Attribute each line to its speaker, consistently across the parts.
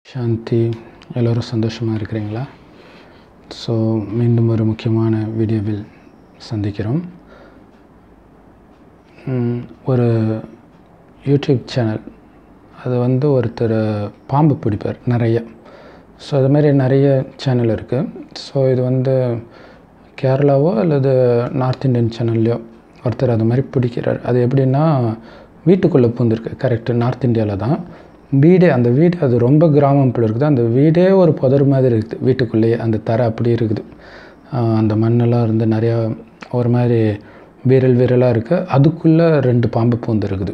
Speaker 1: சாந்தி எல்லோரும் சந்தோஷமாக இருக்கிறீங்களா ஸோ மீண்டும் ஒரு முக்கியமான வீடியோவில் சந்திக்கிறோம் ம், ஒரு யூடியூப் சேனல் அது வந்து ஒருத்தர் பாம்பு பிடிப்பார் நிறைய ஸோ அது மாதிரி நிறைய சேனல் இருக்குது ஸோ இது வந்து கேரளாவோ அல்லது நார்த் இந்தியன் சேனல்லையோ ஒருத்தர் அது மாதிரி பிடிக்கிறார் அது எப்படின்னா வீட்டுக்குள்ளே பூந்துருக்கு கரெக்டு நார்த் இந்தியாவில் தான் வீடே அந்த வீடு அது ரொம்ப கிராமம் போல இருக்குது அந்த வீடே ஒரு புதர் மாதிரி இருக்குது வீட்டுக்குள்ளேயே அந்த தரை அப்படி இருக்குது ஆஹ் அந்த மண்ணெல்லாம் இருந்து நிறையா ஒரு மாதிரி விரல் விரலாக இருக்குது அதுக்குள்ளே ரெண்டு பாம்பு பூந்துருக்குது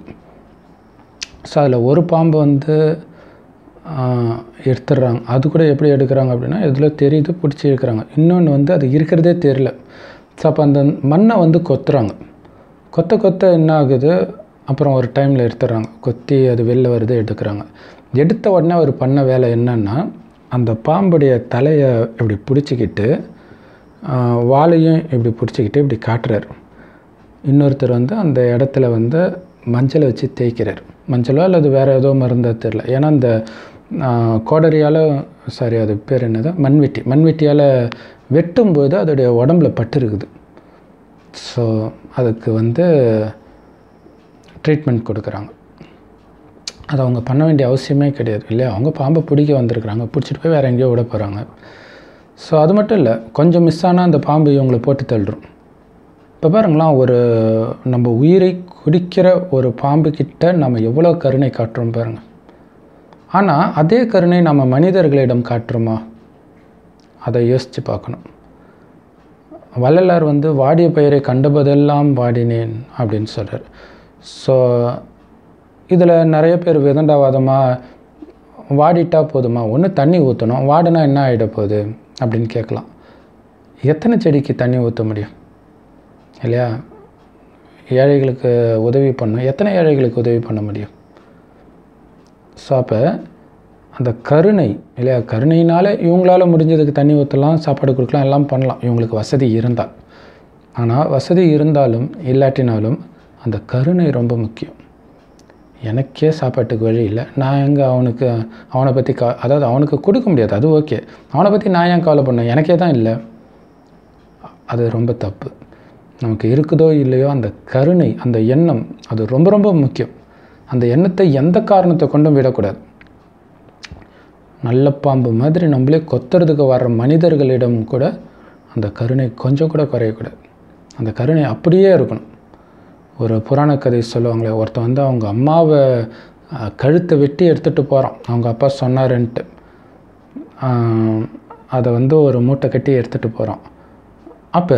Speaker 1: ஸோ அதில் ஒரு பாம்பு வந்து ஆஹ், எடுத்துடுறாங்க அது கூட எப்படி எடுக்கிறாங்க அப்படின்னா இதில் தெரியுது பிடிச்சி எடுக்கிறாங்க இன்னொன்று வந்து அது இருக்கிறதே தெரில ஸோ அப்போ அந்த மண்ணை வந்து கொத்துறாங்க கொத்த கொத்த என்ன ஆகுது அப்புறம் ஒரு டைமில் எடுத்துடுறாங்க கொத்தி அது வெளில வருது எடுக்கிறாங்க எடுத்த உடனே அவர் பண்ண வேலை என்னன்னா அந்த பாம்புடைய தலையை இப்படி பிடிச்சிக்கிட்டு ஆஹ், வாலையும் இப்படி பிடிச்சிக்கிட்டு இப்படி காட்டுறாரு இன்னொருத்தர் வந்து அந்த இடத்துல வந்து மஞ்சளை வச்சு தேய்க்கிறார் மஞ்சளோ அல்லது வேறு ஏதோ மருந்தோ தெரில ஏன்னா அந்த கோடரியால் சாரி அது பேர் என்னது மண்வெட்டி மண்வெட்டியால் வெட்டும்போது அதோடைய உடம்புல பட்டு இருக்குது ஸோ அதுக்கு வந்து ட்ரீட்மெண்ட் கொடுக்குறாங்க அது அவங்க பண்ண வேண்டிய அவசியமே கிடையாது இல்லையா அவங்க பாம்பை பிடிக்க வந்திருக்கிறாங்க பிடிச்சிட்டு போய் வேறு எங்கேயோ விட போகிறாங்க ஸோ அது மட்டும் இல்லை கொஞ்சம் மிஸ் ஆனால் அந்த பாம்பு இவங்களை போட்டு தள்ளுரும் இப்போ பாருங்களேன் ஒரு நம்ம உயிரை குடிக்கிற ஒரு பாம்பு கிட்ட நம்ம எவ்வளோ கருணை காட்டுறோம் பாருங்க ஆனால் அதே கருணை நம்ம மனிதர்களிடம் காட்டுறோமா அதை யோசித்து பார்க்கணும் வள்ளலார் வந்து வாடிய பயிரை கண்டபோதெல்லாம் வாடினேன் அப்படின்னு சொல்கிறார் ஸோ இதில் நிறைய பேர் விதண்டாவாதமாக வாடிட்டா போதுமா ஒன்று தண்ணி ஊற்றணும் வாடினா என்ன ஆகிட போகுது அப்படின்னு கேட்கலாம் எத்தனை செடிக்கு தண்ணி ஊற்ற முடியும் இல்லையா ஏழைகளுக்கு உதவி பண்ணணும் எத்தனை ஏழைகளுக்கு உதவி பண்ண முடியும் ஸோ அப்போ அந்த கருணை இல்லையா கருணையினால இவங்களால முடிஞ்சதுக்கு தண்ணி ஊற்றலாம் சாப்பாடு கொடுக்கலாம் எல்லாம் பண்ணலாம் இவங்களுக்கு வசதி இருந்தால் ஆனால் வசதி இருந்தாலும் இல்லாட்டினாலும் அந்த கருணை ரொம்ப முக்கியம் எனக்கே சாப்பாட்டுக்கு வழி இல்லை நான் எங்கே அவனுக்கு அவனை பற்றி கா அதாவது அவனுக்கு கொடுக்க முடியாது அது ஓகே அவனை பற்றி நான் ஏன் கவலை பண்ணேன் எனக்கே தான் இல்லை அது ரொம்ப தப்பு நமக்கு இருக்குதோ இல்லையோ அந்த கருணை அந்த எண்ணம் அது ரொம்ப ரொம்ப முக்கியம் அந்த எண்ணத்தை எந்த காரணத்தை கொண்டும் விடக்கூடாது நல்ல பாம்பு மாதிரி நம்மளே கொத்துறதுக்கு வர்ற மனிதர்களிடம் கூட அந்த கருணை கொஞ்சம் கூட குறையக்கூடாது அந்த கருணை அப்படியே இருக்கணும் ஒரு புராண கதை சொல்லுவாங்களே ஒருத்தன் வந்து அவங்க அம்மாவை அஹ், கழுத்தை வெட்டி எடுத்துகிட்டு போகிறான் அவங்க அப்பா சொன்னாருன்ட்டு ஆஹ், அதை வந்து ஒரு மூட்டை கட்டி எடுத்துகிட்டு போகிறான் அப்போ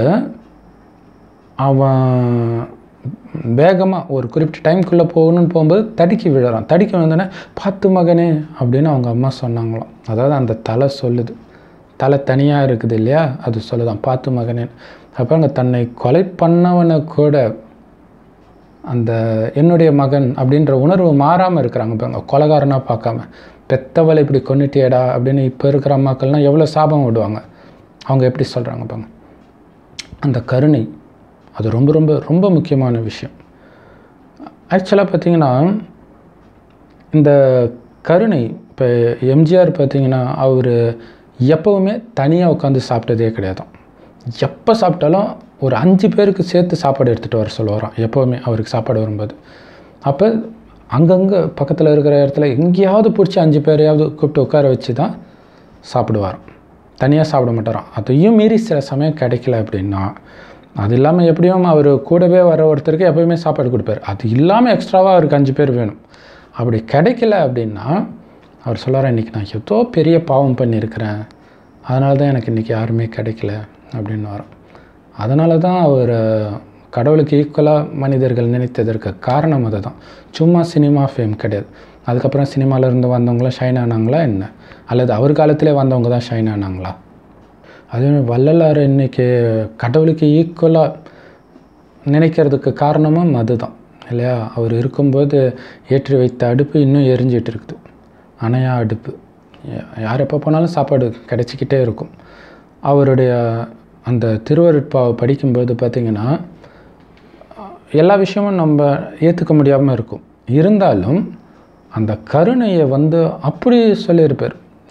Speaker 1: அவன் வேகமாக ஒரு குறிப்பிட்ட டைம்குள்ளே போகணும்னு போகும்போது தடுக்கி விழுறான் தடுக்கி விழுந்தோடனே பார்த்து மகனே அப்படின்னு அவங்க அம்மா சொன்னாங்களாம் அதாவது அந்த தலை சொல்லுது தலை தனியாக இருக்குது இல்லையா அது சொல்லுதான் பார்த்து மகனே அப்போ அங்கே தன்னை கொலை பண்ணவனை கூட அந்த என்னுடைய மகன் அப்படின்ற உணர்வு மாறாமல் இருக்கிறாங்க இப்போ அங்கே கொலகாரனாக பார்க்காம பெத்தவளை இப்படி கொன்னுட்டியடா அப்படின்னு இப்போ இருக்கிற அம்மாக்கள்லாம் எவ்வளோ சாபம் விடுவாங்க அவங்க எப்படி சொல்கிறாங்க பாங்க அந்த கருணை அது ரொம்ப ரொம்ப ரொம்ப முக்கியமான விஷயம் ஆக்சுவலாக பார்த்தீங்கன்னா இந்த கருணை இப்போ எம்ஜிஆர் பார்த்தீங்கன்னா அவர் எப்போவுமே தனியாக உட்காந்து சாப்பிட்டதே கிடையாதாம் எப்போ சாப்பிட்டாலும் ஒரு அஞ்சு பேருக்கு சேர்த்து சாப்பாடு எடுத்துகிட்டு வர சொல்லுவாராம் எப்போவுமே அவருக்கு சாப்பாடு வரும்போது அப்போ அங்கங்கே பக்கத்தில் இருக்கிற இடத்துல எங்கேயாவது பிடிச்சி அஞ்சு பேரையாவது கூப்பிட்டு உட்கார வச்சு தான் சாப்பிடுவாராம் தனியாக சாப்பிட மாட்டாராம் அதையும் மீறி சில சமயம் கிடைக்கல அப்படின்னா அது இல்லாமல் எப்படியும் அவர் கூடவே வர ஒருத்தருக்கு எப்போயுமே சாப்பாடு கொடுப்பார் அது இல்லாமல் எக்ஸ்ட்ராவாக அவருக்கு அஞ்சு பேர் வேணும் அப்படி கிடைக்கல அப்படின்னா அவர் சொல்லுவார் இன்றைக்கி நான் ஏதோ பெரிய பாவம் பண்ணியிருக்கிறேன் அதனால தான் எனக்கு இன்றைக்கி யாருமே கிடைக்கல அப்படின்னு வரும் அதனால தான் அவர் கடவுளுக்கு ஈக்குவலாக மனிதர்கள் நினைத்ததற்கு காரணம் அதை தான் சும்மா சினிமா ஃபேம் கிடையாது அதுக்கப்புறம் சினிமால இருந்து வந்தவங்களாம் ஷைன் ஆனாங்களா என்ன அல்லது அவர் காலத்திலே வந்தவங்க தான் ஷைன் ஆனாங்களா அதே மாதிரி வள்ளலார் இன்னைக்கு கடவுளுக்கு ஈக்குவலாக நினைக்கிறதுக்கு காரணமும் அதுதான் இல்லையா அவர் இருக்கும்போது ஏற்றி வைத்த அடுப்பு இன்னும் எரிஞ்சிட்டு இருக்குது அணையா அடுப்பு யா- யார் எப்போ போனாலும் சாப்பாடு கிடைச்சிக்கிட்டே இருக்கும் அவருடைய அந்த திருவருட்பாவை படிக்கும்போது பார்த்திங்கன்னா எல்லா விஷயமும் நம்ம ஏற்றுக்க முடியாமல் இருக்கும் இருந்தாலும் அந்த கருணையை வந்து அப்படி சொல்லியிருப்பார்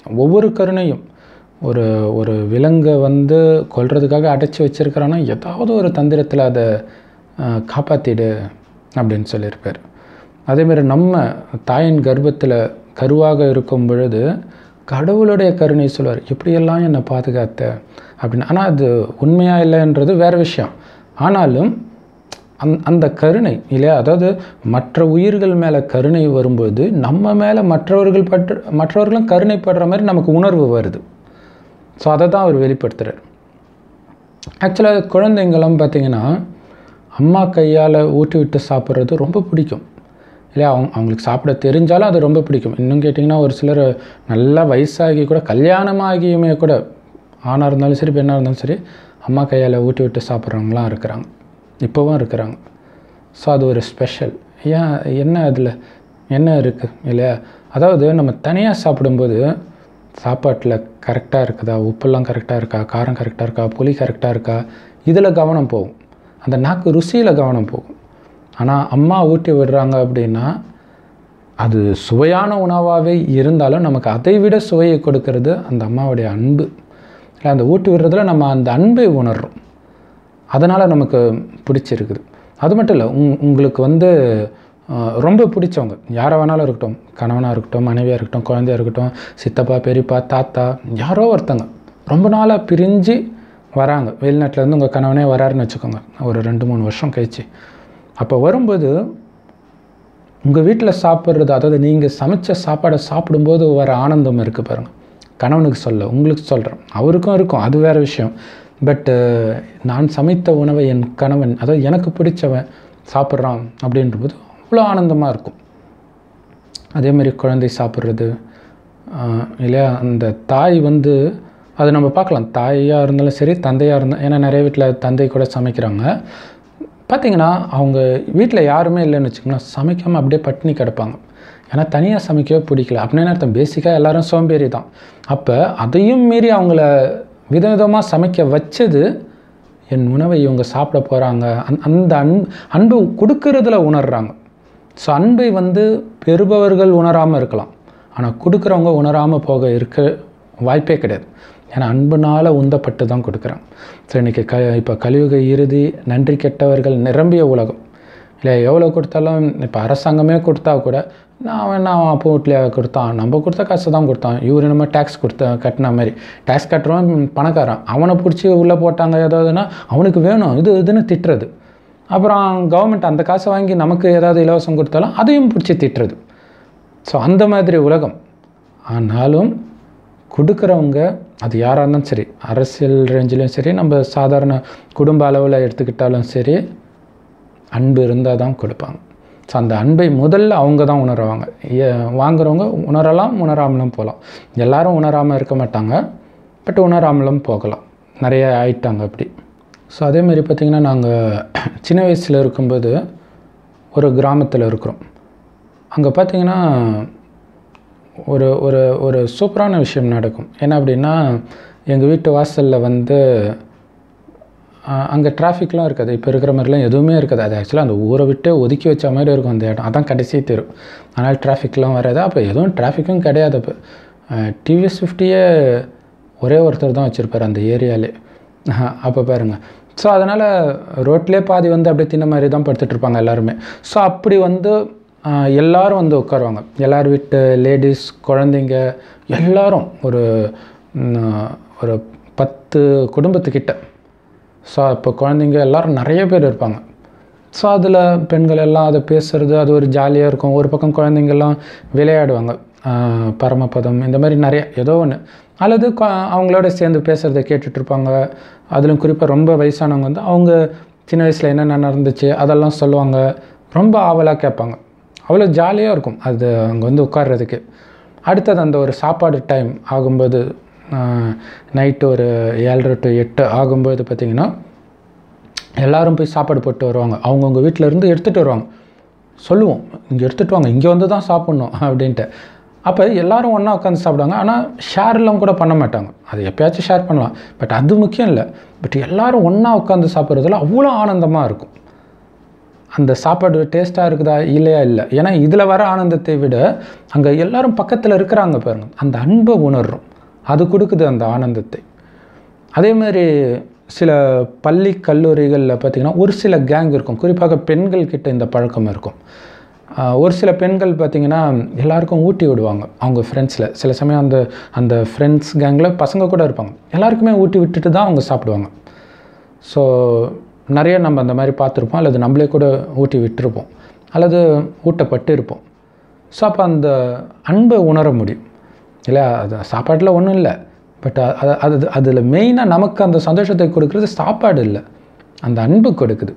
Speaker 1: ஒவ்வொரு கருணையும் ஒரு ஒரு விலங்கை வந்து கொல்றதுக்காக அடைச்சி வச்சிருக்கிறான்னா ஏதாவது ஒரு தந்திரத்தில் அதை அஹ், காப்பாத்திடு அப்படின்னு சொல்லியிருப்பார் அதேமாதிரி நம்ம தாயின் கர்ப்பத்தில் கருவாக இருக்கும் பொழுது கடவுளுடைய கருணை சொல்வார் எப்படியெல்லாம் என்னை பாதுகாத்த அப்படின்னு ஆனால் அது உண்மையா இல்லைன்றது வேறு விஷயம் ஆனாலும் அந் அந்த கருணை இல்லையா அதாவது மற்ற உயிர்கள் மேலே கருணை வரும்போது நம்ம மேலே மற்றவர்கள் பற்ற மற்றவர்களும் கருணைப்படுற மாதிரி நமக்கு உணர்வு வருது ஸோ அதை தான் அவர் வெளிப்படுத்துகிறார் ஆக்சுவலாக குழந்தைங்களாம் பார்த்தீங்கன்னா அம்மா கையால் ஊட்டி விட்டு சாப்பிட்றது ரொம்ப பிடிக்கும் இல்லையா அவங்க அவங்களுக்கு சாப்பிட தெரிஞ்சாலும் அது ரொம்ப பிடிக்கும் இன்னும் கேட்டிங்கன்னா ஒரு சிலர் நல்லா வயசாகி கூட கல்யாணமாகியுமே கூட ஆணாக இருந்தாலும் சரி பெண்ணாக இருந்தாலும் சரி அம்மா கையால் ஊட்டி விட்டு சாப்பிட்றவங்களாம் இருக்கிறாங்க இப்போவும் இருக்கிறாங்க ஸோ அது ஒரு ஸ்பெஷல் ஏன் என்ன அதில் என்ன இருக்குது இல்லையா அதாவது நம்ம தனியாக சாப்பிடும்போது சாப்பாட்டில் கரெக்டாக இருக்குதா உப்பெல்லாம் கரெக்டாக இருக்கா காரம் கரெக்டாக இருக்கா புளி கரெக்டாக இருக்கா இதில் கவனம் போகும் அந்த நாக்கு ருசியில் கவனம் போகும் ஆனால் அம்மா ஊட்டி விடுறாங்க அப்படின்னா அது சுவையான உணவாகவே இருந்தாலும் நமக்கு அதை விட சுவையை கொடுக்கறது அந்த அம்மாவுடைய அன்பு இல்லை அந்த ஊட்டி விடுறதுல நம்ம அந்த அன்பை உணர்றோம் அதனால் நமக்கு பிடிச்சிருக்குது அது மட்டும் இல்லை உங் உங்களுக்கு வந்து அஹ், ரொம்ப பிடிச்சவங்க யாரை வேணாலும் இருக்கட்டும் கணவனாக இருக்கட்டும் மனைவியாக இருக்கட்டும் குழந்தையா இருக்கட்டும் சித்தப்பா பெரியப்பா தாத்தா யாரோ ஒருத்தங்க ரொம்ப நாளாக பிரிஞ்சு வராங்க வெளிநாட்டிலேருந்து உங்கள் கணவனே வராருன்னு வச்சுக்கோங்க ஒரு ரெண்டு மூணு வருஷம் கழிச்சு அப்போ வரும்போது உங்கள் வீட்டில் சாப்பிட்றது அதாவது நீங்கள் சமைச்ச சாப்பாடை சாப்பிடும்போது வர ஆனந்தம் இருக்குது பாருங்கள் கணவனுக்கு சொல்ல உங்களுக்கு சொல்கிறேன் அவருக்கும் இருக்கும் அது வேறு விஷயம் பட்டு நான் சமைத்த உணவை என் கணவன் அதாவது எனக்கு பிடிச்சவன் சாப்பிட்றான் அப்படின்றபோது அவ்வளோ ஆனந்தமாக இருக்கும் அதேமாரி குழந்தை சாப்பிட்றது ஆஹ் இல்லையா அந்த தாய் வந்து அது நம்ம பார்க்கலாம் தாயாக இருந்தாலும் சரி தந்தையாக இருந்தால் ஏன்னா நிறைய வீட்டில் தந்தை கூட சமைக்கிறாங்க பார்த்தீங்கன்னா அவங்க வீட்டில் யாருமே இல்லைன்னு வச்சுக்கோங்களேன் சமைக்காமல் அப்படியே பட்டினி கிடப்பாங்க ஏன்னா தனியாக சமைக்கவே பிடிக்கல அப்படின்னு அர்த்தம் பேசிக்காக எல்லாரும் சோம்பேறி தான் அப்போ அதையும் மீறி அவங்கள விதவிதமாக சமைக்க வச்சது என் உணவை இவங்க சாப்பிட போகிறாங்க அந் அந்த அன்பு அன்பு கொடுக்கறதுல உணர்றாங்க ஸோ அன்பை வந்து பெறுபவர்கள் உணராமல் இருக்கலாம் ஆனால் கொடுக்குறவங்க உணராமல் போக இருக்க வாய்ப்பே கிடையாது ஏன்னா அன்புனால் உந்தப்பட்டு தான் கொடுக்குறாங்க ஸோ இன்றைக்கி க இப்போ கலியுக இறுதி நன்றி கெட்டவர்கள் நிரம்பிய உலகம் இல்லை எவ்வளோ கொடுத்தாலும் இப்போ அரசாங்கமே கொடுத்தா கூட நான் வேணா அவன் அப்போ வீட்டில் கொடுத்தான் நம்ம கொடுத்த காசு தான் கொடுத்தான் இவர் நம்ம டேக்ஸ் கொடுத்த கட்டின மாதிரி டேக்ஸ் கட்டுறவன் பணக்காரன் அவனை பிடிச்சி உள்ளே போட்டாங்க ஏதாவதுன்னா அவனுக்கு வேணும் இது இதுன்னு திட்டுறது அப்புறம் கவர்மெண்ட் அந்த காசை வாங்கி நமக்கு ஏதாவது இலவசம் கொடுத்தாலும் அதையும் பிடிச்சி திட்டுறது ஸோ அந்த மாதிரி உலகம் ஆனாலும் கொடுக்குறவங்க அது யாராக இருந்தாலும் சரி அரசியல் ரேஞ்சிலையும் சரி நம்ம சாதாரண குடும்ப அளவில் எடுத்துக்கிட்டாலும் சரி அன்பு இருந்தால் தான் கொடுப்பாங்க ஸோ அந்த அன்பை முதல்ல அவங்க தான் உணருவாங்க ஏ- வாங்குறவங்க உணரலாம் உணராமலும் போகலாம் எல்லாரும் உணராமல் இருக்க மாட்டாங்க பட் உணராமலும் போகலாம் நிறைய ஆயிட்டாங்க அப்படி ஸோ அதேமாரி பார்த்திங்கன்னா நாங்கள் சின்ன வயசில் இருக்கும்போது ஒரு கிராமத்தில் இருக்கிறோம் அங்கே பார்த்தீங்கன்னா ஒரு ஒரு ஒரு சூப்பரான விஷயம் நடக்கும் என்ன அப்படின்னா எங்கள் வீட்டு வாசலில் வந்து அங்கே டிராஃபிக்லாம் இருக்காது இப்போ இருக்கிற மாதிரிலாம் எதுவுமே இருக்காது அது ஆக்சுவலாக அந்த ஊரை விட்டு ஒதுக்கி வச்ச மாதிரி இருக்கும் அந்த இடம் அதான் கடைசி தெரு ஆனால் டிராஃபிக்லாம் வராது அப்போ எதுவும் டிராஃபிக்கும் கிடையாது அப்போ டிவிஎஸ் ஃபிஃப்டியே ஒரே ஒருத்தர் தான் வச்சுருப்பார் அந்த ஏரியாலே அப்போ பாருங்கள் ஸோ அதனால் ரோட்லேயே பாதி வந்து அப்படியே தின்ன மாதிரி தான் படுத்துட்டு இருப்பாங்க எல்லாருமே ஸோ அப்படி வந்து ஆஹ், எல்லாரும் வந்து உட்காருவாங்க எல்லார் வீட்டு லேடிஸ் குழந்தைங்க எல்லாரும் ஒரு ம், ஒரு பத்து குடும்பத்துக்கிட்ட ஸோ இப்போ குழந்தைங்க எல்லாரும் நிறைய பேர் இருப்பாங்க ஸோ அதில் பெண்கள் எல்லாம் அதை பேசுறது அது ஒரு ஜாலியாக இருக்கும் ஒரு பக்கம் குழந்தைங்கள்லாம் விளையாடுவாங்க ஆஹ் பரமபதம் இந்த மாதிரி நிறைய ஏதோ ஒன்று அல்லது கொ- அவங்களோட சேர்ந்து பேசுகிறத கேட்டுட்டு இருப்பாங்க அதிலும் குறிப்பாக ரொம்ப வயசானவங்க வந்து அவங்க சின்ன வயசில் என்னென்ன நடந்துச்சு அதெல்லாம் சொல்லுவாங்க ரொம்ப ஆவலாக கேட்பாங்க அவ்வளோ ஜாலியாக இருக்கும் அது அங்கே வந்து உட்கார்றதுக்கு அடுத்தது அந்த ஒரு சாப்பாடு டைம் ஆகும்போது நைட்டு ஒரு ஏழரை டு எட்டு ஆகும்போது பார்த்திங்கன்னா எல்லாரும் போய் சாப்பாடு போட்டு வருவாங்க அவங்கவுங்க வீட்டில் இருந்து எடுத்துகிட்டு வருவாங்க சொல்லுவோம் இங்கே எடுத்துகிட்டு வாங்க இங்கே வந்து தான் சாப்பிட்ணும் அப்படின்ட்டு அப்போ எல்லாரும் ஒன்றா உட்காந்து சாப்பிடுவாங்க ஆனால் ஷேர்லாம் கூட பண்ண மாட்டாங்க அது எப்பயாச்சும் ஷேர் பண்ணலாம் பட் அது முக்கியம் இல்லை பட் எல்லாரும் ஒன்றா உட்காந்து சாப்பிட்றதுல அவ்வளோ ஆனந்தமாக இருக்கும் அந்த சாப்பாடு டேஸ்ட்டாக இருக்குதா இல்லையா இல்லை ஏன்னா இதில் வர ஆனந்தத்தை விட அங்கே எல்லாரும் பக்கத்தில் இருக்கிறாங்க பாருங்க அந்த அன்பை உணர்றோம் அது கொடுக்குது அந்த ஆனந்தத்தை அதே மாதிரி சில பள்ளி கல்லூரிகளில் பார்த்திங்கன்னா ஒரு சில கேங் இருக்கும் குறிப்பாக பெண்கள் கிட்ட இந்த பழக்கம் இருக்கும் ஆஹ் ஒரு சில பெண்கள் பார்த்திங்கன்னா எல்லாருக்கும் ஊட்டி விடுவாங்க அவங்க ஃப்ரெண்ட்ஸில் சில சமயம் அந்த அந்த ஃப்ரெண்ட்ஸ் கேங்கில் பசங்க கூட இருப்பாங்க எல்லாருக்குமே ஊட்டி விட்டுட்டு தான் அவங்க சாப்பிடுவாங்க ஸோ நிறைய நம்ம அந்த மாதிரி பார்த்துருப்போம் அல்லது நம்மளே கூட ஊட்டி விட்டுருப்போம் அல்லது ஊட்டப்பட்டு இருப்போம் ஸோ அப்போ அந்த அன்பை உணர முடியும் இல்லையா அது சாப்பாட்டில் ஒன்றும் இல்லை பட் அது அது அதில் மெயினாக நமக்கு அந்த சந்தோஷத்தை கொடுக்குறது சாப்பாடு இல்லை அந்த அன்பு கொடுக்குது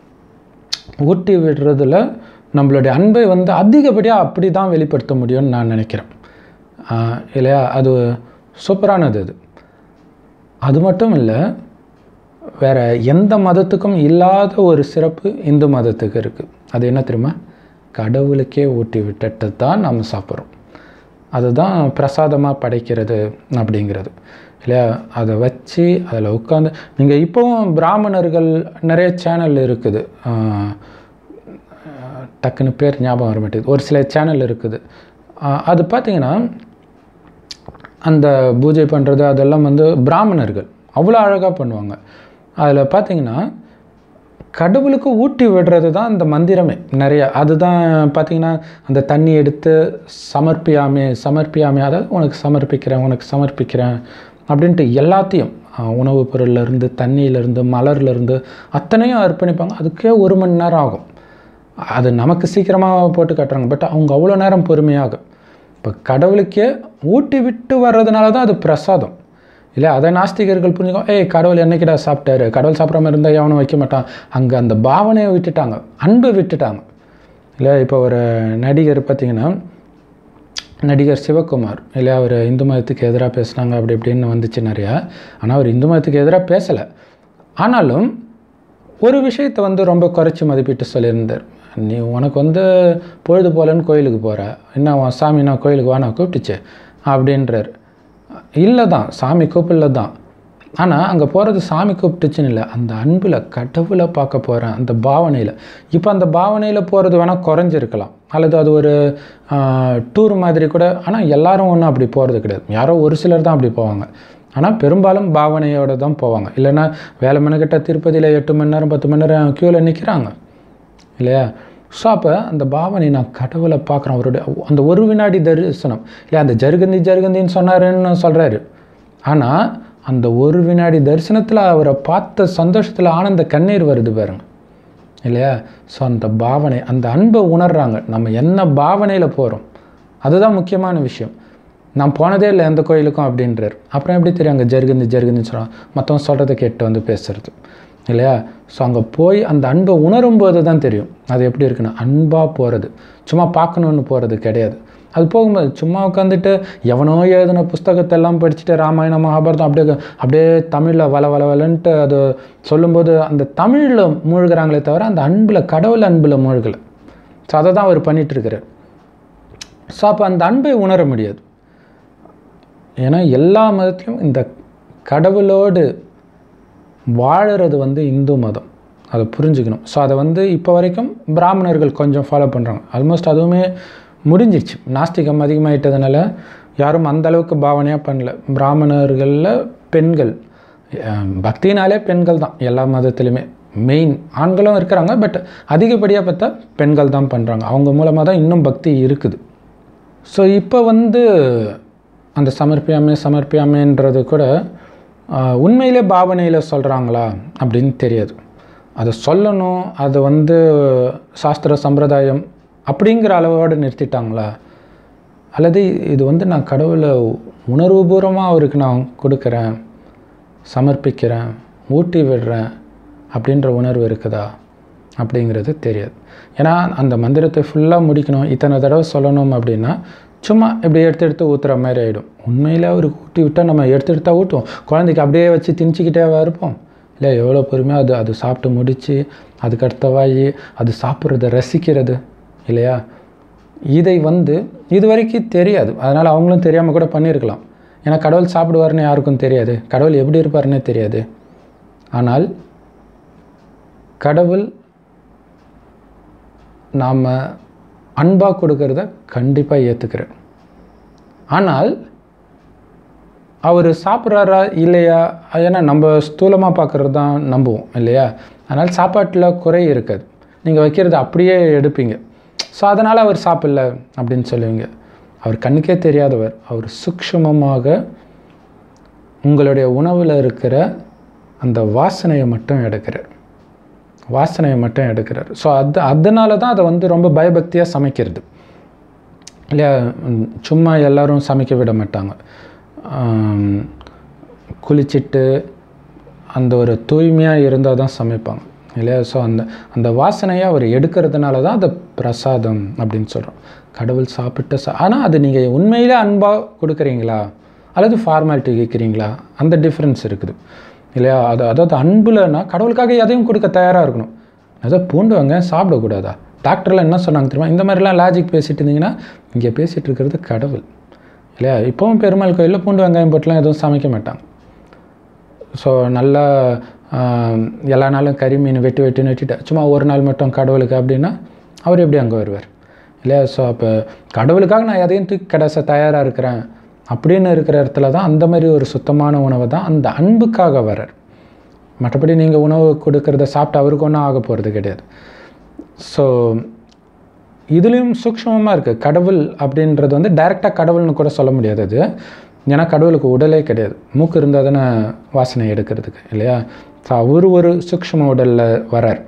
Speaker 1: ஊட்டி விடுறதுல நம்மளுடைய அன்பை வந்து அதிகப்படியாக அப்படி தான் வெளிப்படுத்த முடியும்னு நான் நினைக்கிறேன் ஆஹ் இல்லையா அது சூப்பரானது அது அது மட்டும் இல்லை வேற எந்த மதத்துக்கும் இல்லாத ஒரு சிறப்பு இந்து மதத்துக்கு இருக்குது அது என்ன தெரியுமா கடவுளுக்கே ஊட்டி விட்டுட்டு தான் நம்ம சாப்பிட்றோம் அதுதான் பிரசாதமாக படைக்கிறது அப்படிங்கிறது இல்லையா அதை வச்சு அதில் உட்காந்து நீங்கள் இப்போவும் பிராமணர்கள் நிறைய சேனல் இருக்குது ஆஹ் டக்குன்னு பேர் ஞாபகம் வர மாட்டேங்குது ஒரு சில சேனல் இருக்குது ஆஹ் அது பார்த்தீங்கன்னா அந்த பூஜை பண்ணுறது அதெல்லாம் வந்து பிராமணர்கள் அவ்வளோ அழகாக பண்ணுவாங்க அதில் பார்த்தீங்கன்னா கடவுளுக்கு ஊட்டி விடுறது தான் இந்த மந்திரமே நிறைய அதுதான் பார்த்தீங்கன்னா அந்த தண்ணி எடுத்து சமர்ப்பியாமே சமர்ப்பியாமே அதாவது உனக்கு சமர்ப்பிக்கிறேன் உனக்கு சமர்ப்பிக்கிறேன் அப்படின்ட்டு எல்லாத்தையும் அஹ், உணவுப் பொருள்லேருந்து தண்ணியிலேருந்து மலர்லேருந்து அத்தனையும் அர்ப்பணிப்பாங்க அதுக்கே ஒரு மணி நேரம் ஆகும் அது நமக்கு சீக்கிரமாக போட்டு காட்டுறாங்க பட் அவங்க அவ்வளோ நேரம் பொறுமையாக இப்போ கடவுளுக்கே ஊட்டி விட்டு வர்றதுனால தான் அது பிரசாதம் இல்லை அதை நாஸ்திகர்கள் புரிஞ்சுக்கோ ஏய் கடவுள் என்னைக்கிடா சாப்பிட்டாரு கடவுள் சாப்பிடாம இருந்தால் எவனும் வைக்க மாட்டான் அங்கே அந்த பாவனையை விட்டுட்டாங்க அன்பை விட்டுட்டாங்க இல்லை இப்போ ஒரு நடிகர் பார்த்தீங்கன்னா நடிகர் சிவகுமார் இல்லையா அவர் இந்து மதத்துக்கு எதிராக பேசுனாங்க அப்படி இப்படின்னு வந்துச்சு நிறையா ஆனால் அவர் இந்து மதத்துக்கு எதிராக பேசலை ஆனாலும் ஒரு விஷயத்தை வந்து ரொம்ப குறைச்சி மதிப்பிட்டு சொல்லியிருந்தார் நீ உனக்கு வந்து பொழுது போலன்னு கோயிலுக்கு போகிற என்ன உன் சாமி நான் கோயிலுக்கு வா நான் கூப்பிட்டுச்சு அப்படின்றார் இல்லை தான் சாமி கூப்பிடல தான் ஆனால் அங்கே போகிறது சாமி கூப்பிட்டுச்சுன்னு இல்லை அந்த அன்பில் கடவுளை பார்க்க போகிறேன் அந்த பாவனையில் இப்போ அந்த பாவனையில் போகிறது வேணால் குறைஞ்சிருக்கலாம் அல்லது அது ஒரு டூர் மாதிரி கூட ஆனால் எல்லாரும் ஒன்றும் அப்படி போகிறது கிடையாது யாரோ ஒரு சிலர் தான் அப்படி போவாங்க ஆனால் பெரும்பாலும் பாவனையோடு தான் போவாங்க இல்லைன்னா வேலை மணிக்கிட்ட திருப்பதியில் எட்டு மணி நேரம் பத்து மணி நேரம் க்யூவில் நிற்கிறாங்க இல்லையா ஸோ அப்போ அந்த பாவனை நான் கடவுளை பார்க்குறேன் அவருடைய அந்த ஒரு வினாடி தரிசனம் இல்லையா அந்த ஜருகந்தி ஜருகந்தின்னு சொன்னாருன்னு சொல்கிறாரு ஆனால் அந்த ஒரு வினாடி தரிசனத்தில் அவரை பார்த்த சந்தோஷத்தில் ஆனந்த கண்ணீர் வருது பாருங்க இல்லையா ஸோ அந்த பாவனை அந்த அன்பை உணர்றாங்க நம்ம என்ன பாவனையில் போகிறோம் அதுதான் முக்கியமான விஷயம் நான் போனதே இல்லை எந்த கோயிலுக்கும் அப்படின்றார் அப்புறம் எப்படி தெரியும் அங்கே ஜருகுந்து ஜருகுந்துன்னு சொல்கிறான் மற்றவங்க சொல்கிறத கேட்டு வந்து பேசுறது இல்லையா ஸோ அங்கே போய் அந்த அன்பை உணரும் போது தான் தெரியும் அது எப்படி இருக்குன்னு அன்பாக போகிறது சும்மா பார்க்கணுன்னு போகிறது கிடையாது அது போகும்போது சும்மா உட்காந்துட்டு எவனோ எழுதின புஸ்தகத்தை எல்லாம் படிச்சுட்டு ராமாயணம் மகாபாரதம் அப்படியே அப்படியே தமிழில் வள வள வளன்ட்டு அது சொல்லும்போது அந்த தமிழில் மூழ்கிறாங்களே தவிர அந்த அன்பில் கடவுள் அன்பில் மூழ்கலை ஸோ அதை தான் அவர் பண்ணிகிட்ருக்கிறார் ஸோ அப்போ அந்த அன்பை உணர முடியாது ஏன்னா எல்லா மதத்திலும் இந்த கடவுளோடு வாழுறது வந்து இந்து மதம் அதை புரிஞ்சுக்கணும் ஸோ அதை வந்து இப்போ வரைக்கும் பிராமணர்கள் கொஞ்சம் ஃபாலோ பண்ணுறாங்க ஆல்மோஸ்ட் அதுவுமே முடிஞ்சிருச்சு நாஸ்திகம் அதிகமாகிட்டதுனால யாரும் அந்த அளவுக்கு பாவனையாக பண்ணல பிராமணர்களில் பெண்கள் அஹ், பக்தினாலே பெண்கள் தான் எல்லா மதத்துலையுமே மெயின் ஆண்களும் இருக்கிறாங்க பட் அதிகப்படியாக பார்த்தா பெண்கள் தான் பண்ணுறாங்க அவங்க மூலமாக தான் இன்னும் பக்தி இருக்குது ஸோ இப்போ வந்து அந்த சமர்ப்பியாமே சமர்ப்பியாமேன்றது கூட ஆஹ், உண்மையிலே பாவனையில் சொல்கிறாங்களா அப்படின்னு தெரியாது அதை சொல்லணும் அதை வந்து சாஸ்திர சம்பிரதாயம் அப்படிங்கிற அளவோடு நிறுத்திட்டாங்களா அல்லது இது வந்து நான் கடவுளை உணர்வுபூர்வமாக அவருக்கு நான் கொடுக்குறேன் சமர்ப்பிக்கிறேன் ஊட்டி விடுறேன் அப்படின்ற உணர்வு இருக்குதா அப்படிங்கிறது தெரியாது ஏன்னா அந்த மந்திரத்தை ஃபுல்லாக முடிக்கணும் இத்தனை தடவை சொல்லணும் அப்படின்னா சும்மா இப்படி எடுத்து எடுத்து ஊற்றுற மாதிரி ஆகிடும் உண்மையில் அவருக்கு ஊட்டி விட்டால் நம்ம எடுத்து எடுத்தா ஊட்டுவோம் குழந்தைக்கு அப்படியே வச்சு திணிச்சிக்கிட்டேவா இருப்போம் இல்லை எவ்வளோ பொறுமையாக அது அது சாப்பிட்டு முடித்து அதுக்கு அடுத்த வாயி அது சாப்பிட்றத ரசிக்கிறது இல்லையா இதை வந்து இது வரைக்கும் தெரியாது அதனால் அவங்களும் தெரியாமல் கூட பண்ணியிருக்கலாம் ஏன்னா கடவுள் சாப்பிடுவாருன்னு யாருக்கும் தெரியாது கடவுள் எப்படி இருப்பாருன்னே தெரியாது ஆனால் கடவுள் நாம் அன்பாக கொடுக்கறத கண்டிப்பாக ஏற்றுக்கிறேன் ஆனால் அவர் சாப்பிட்றாரா இல்லையா ஏன்னா நம்ம ஸ்தூலமாக பார்க்குறது தான் நம்புவோம் இல்லையா அதனால் சாப்பாட்டில் குறை இருக்காது நீங்கள் வைக்கிறது அப்படியே எடுப்பீங்க ஸோ அதனால் அவர் சாப்பிடல அப்படின்னு சொல்லுவீங்க அவர் கண்ணுக்கே தெரியாதவர் அவர் சூக்ஷ்மமாக உங்களுடைய உணவில் இருக்கிற அந்த வாசனையை மட்டும் எடுக்கிறார் வாசனையை மட்டும் எடுக்கிறார் ஸோ அது அதனால தான் அதை வந்து ரொம்ப பயபக்தியாக சமைக்கிறது இல்லையா ம், சும்மா எல்லாரும் சமைக்க விட மாட்டாங்க ஆம், குளிச்சிட்டு அந்த ஒரு தூய்மையாக இருந்தால் தான் சமைப்பாங்க இல்லையா ஸோ அந்த அந்த வாசனையை அவர் எடுக்கிறதுனால தான் அது பிரசாதம் அப்படின்னு சொல்கிறோம் கடவுள் சாப்பிட்ட சா ஆனால் அது நீங்கள் உண்மையிலே அன்பாக கொடுக்குறீங்களா அல்லது ஃபார்மாலிட்டி கேட்குறீங்களா அந்த டிஃப்ரென்ஸ் இருக்குது இல்லையா அது அதாவது அன்புலன்னா கடவுளுக்காக எதையும் கொடுக்க தயாராக இருக்கணும் அதாவது பூண்டு வாங்க சாப்பிடக்கூடாதா டாக்டர்லாம் என்ன சொன்னாங்க தெரியுமா இந்த மாதிரிலாம் லாஜிக் பேசிட்டு இருந்தீங்கன்னா இங்கே பேசிகிட்டு இருக்கிறது கடவுள் இல்லையா இப்போவும் பெருமாள் கோயிலில் பூண்டு வெங்காயம் போட்டுலாம் எதுவும் சமைக்க மாட்டாங்க ஸோ நல்லா ஆஹ், எல்லா நாளும் கறி மீன் வெட்டி வெட்டின்னு வெட்டிட்டு சும்மா ஒரு நாள் மட்டும் கடவுளுக்கு அப்படின்னா அவர் எப்படி அங்கே வருவார் இல்லையா ஸோ அப்போ கடவுளுக்காக நான் எதையும் தூக்கி கடைச தயாராக இருக்கிறேன் அப்படின்னு இருக்கிற இடத்துல தான் அந்த மாதிரி ஒரு சுத்தமான உணவை தான் அந்த அன்புக்காக வரார் மற்றபடி நீங்கள் உணவு கொடுக்கறத சாப்பிட்டு அவருக்கு ஒன்றும் ஆக போகிறது கிடையாது ஸோ இதுலேயும் சூக்ஷ்மமாக இருக்குது கடவுள் அப்படின்றது வந்து டைரெக்டாக கடவுள்னு கூட சொல்ல முடியாது அது ஏன்னா கடவுளுக்கு உடலே கிடையாது மூக்கு இருந்தால் தானே வாசனை எடுக்கிறதுக்கு இல்லையா ஸோ அவர் ஒரு சூக்ஷ்ம உடலில் வரார்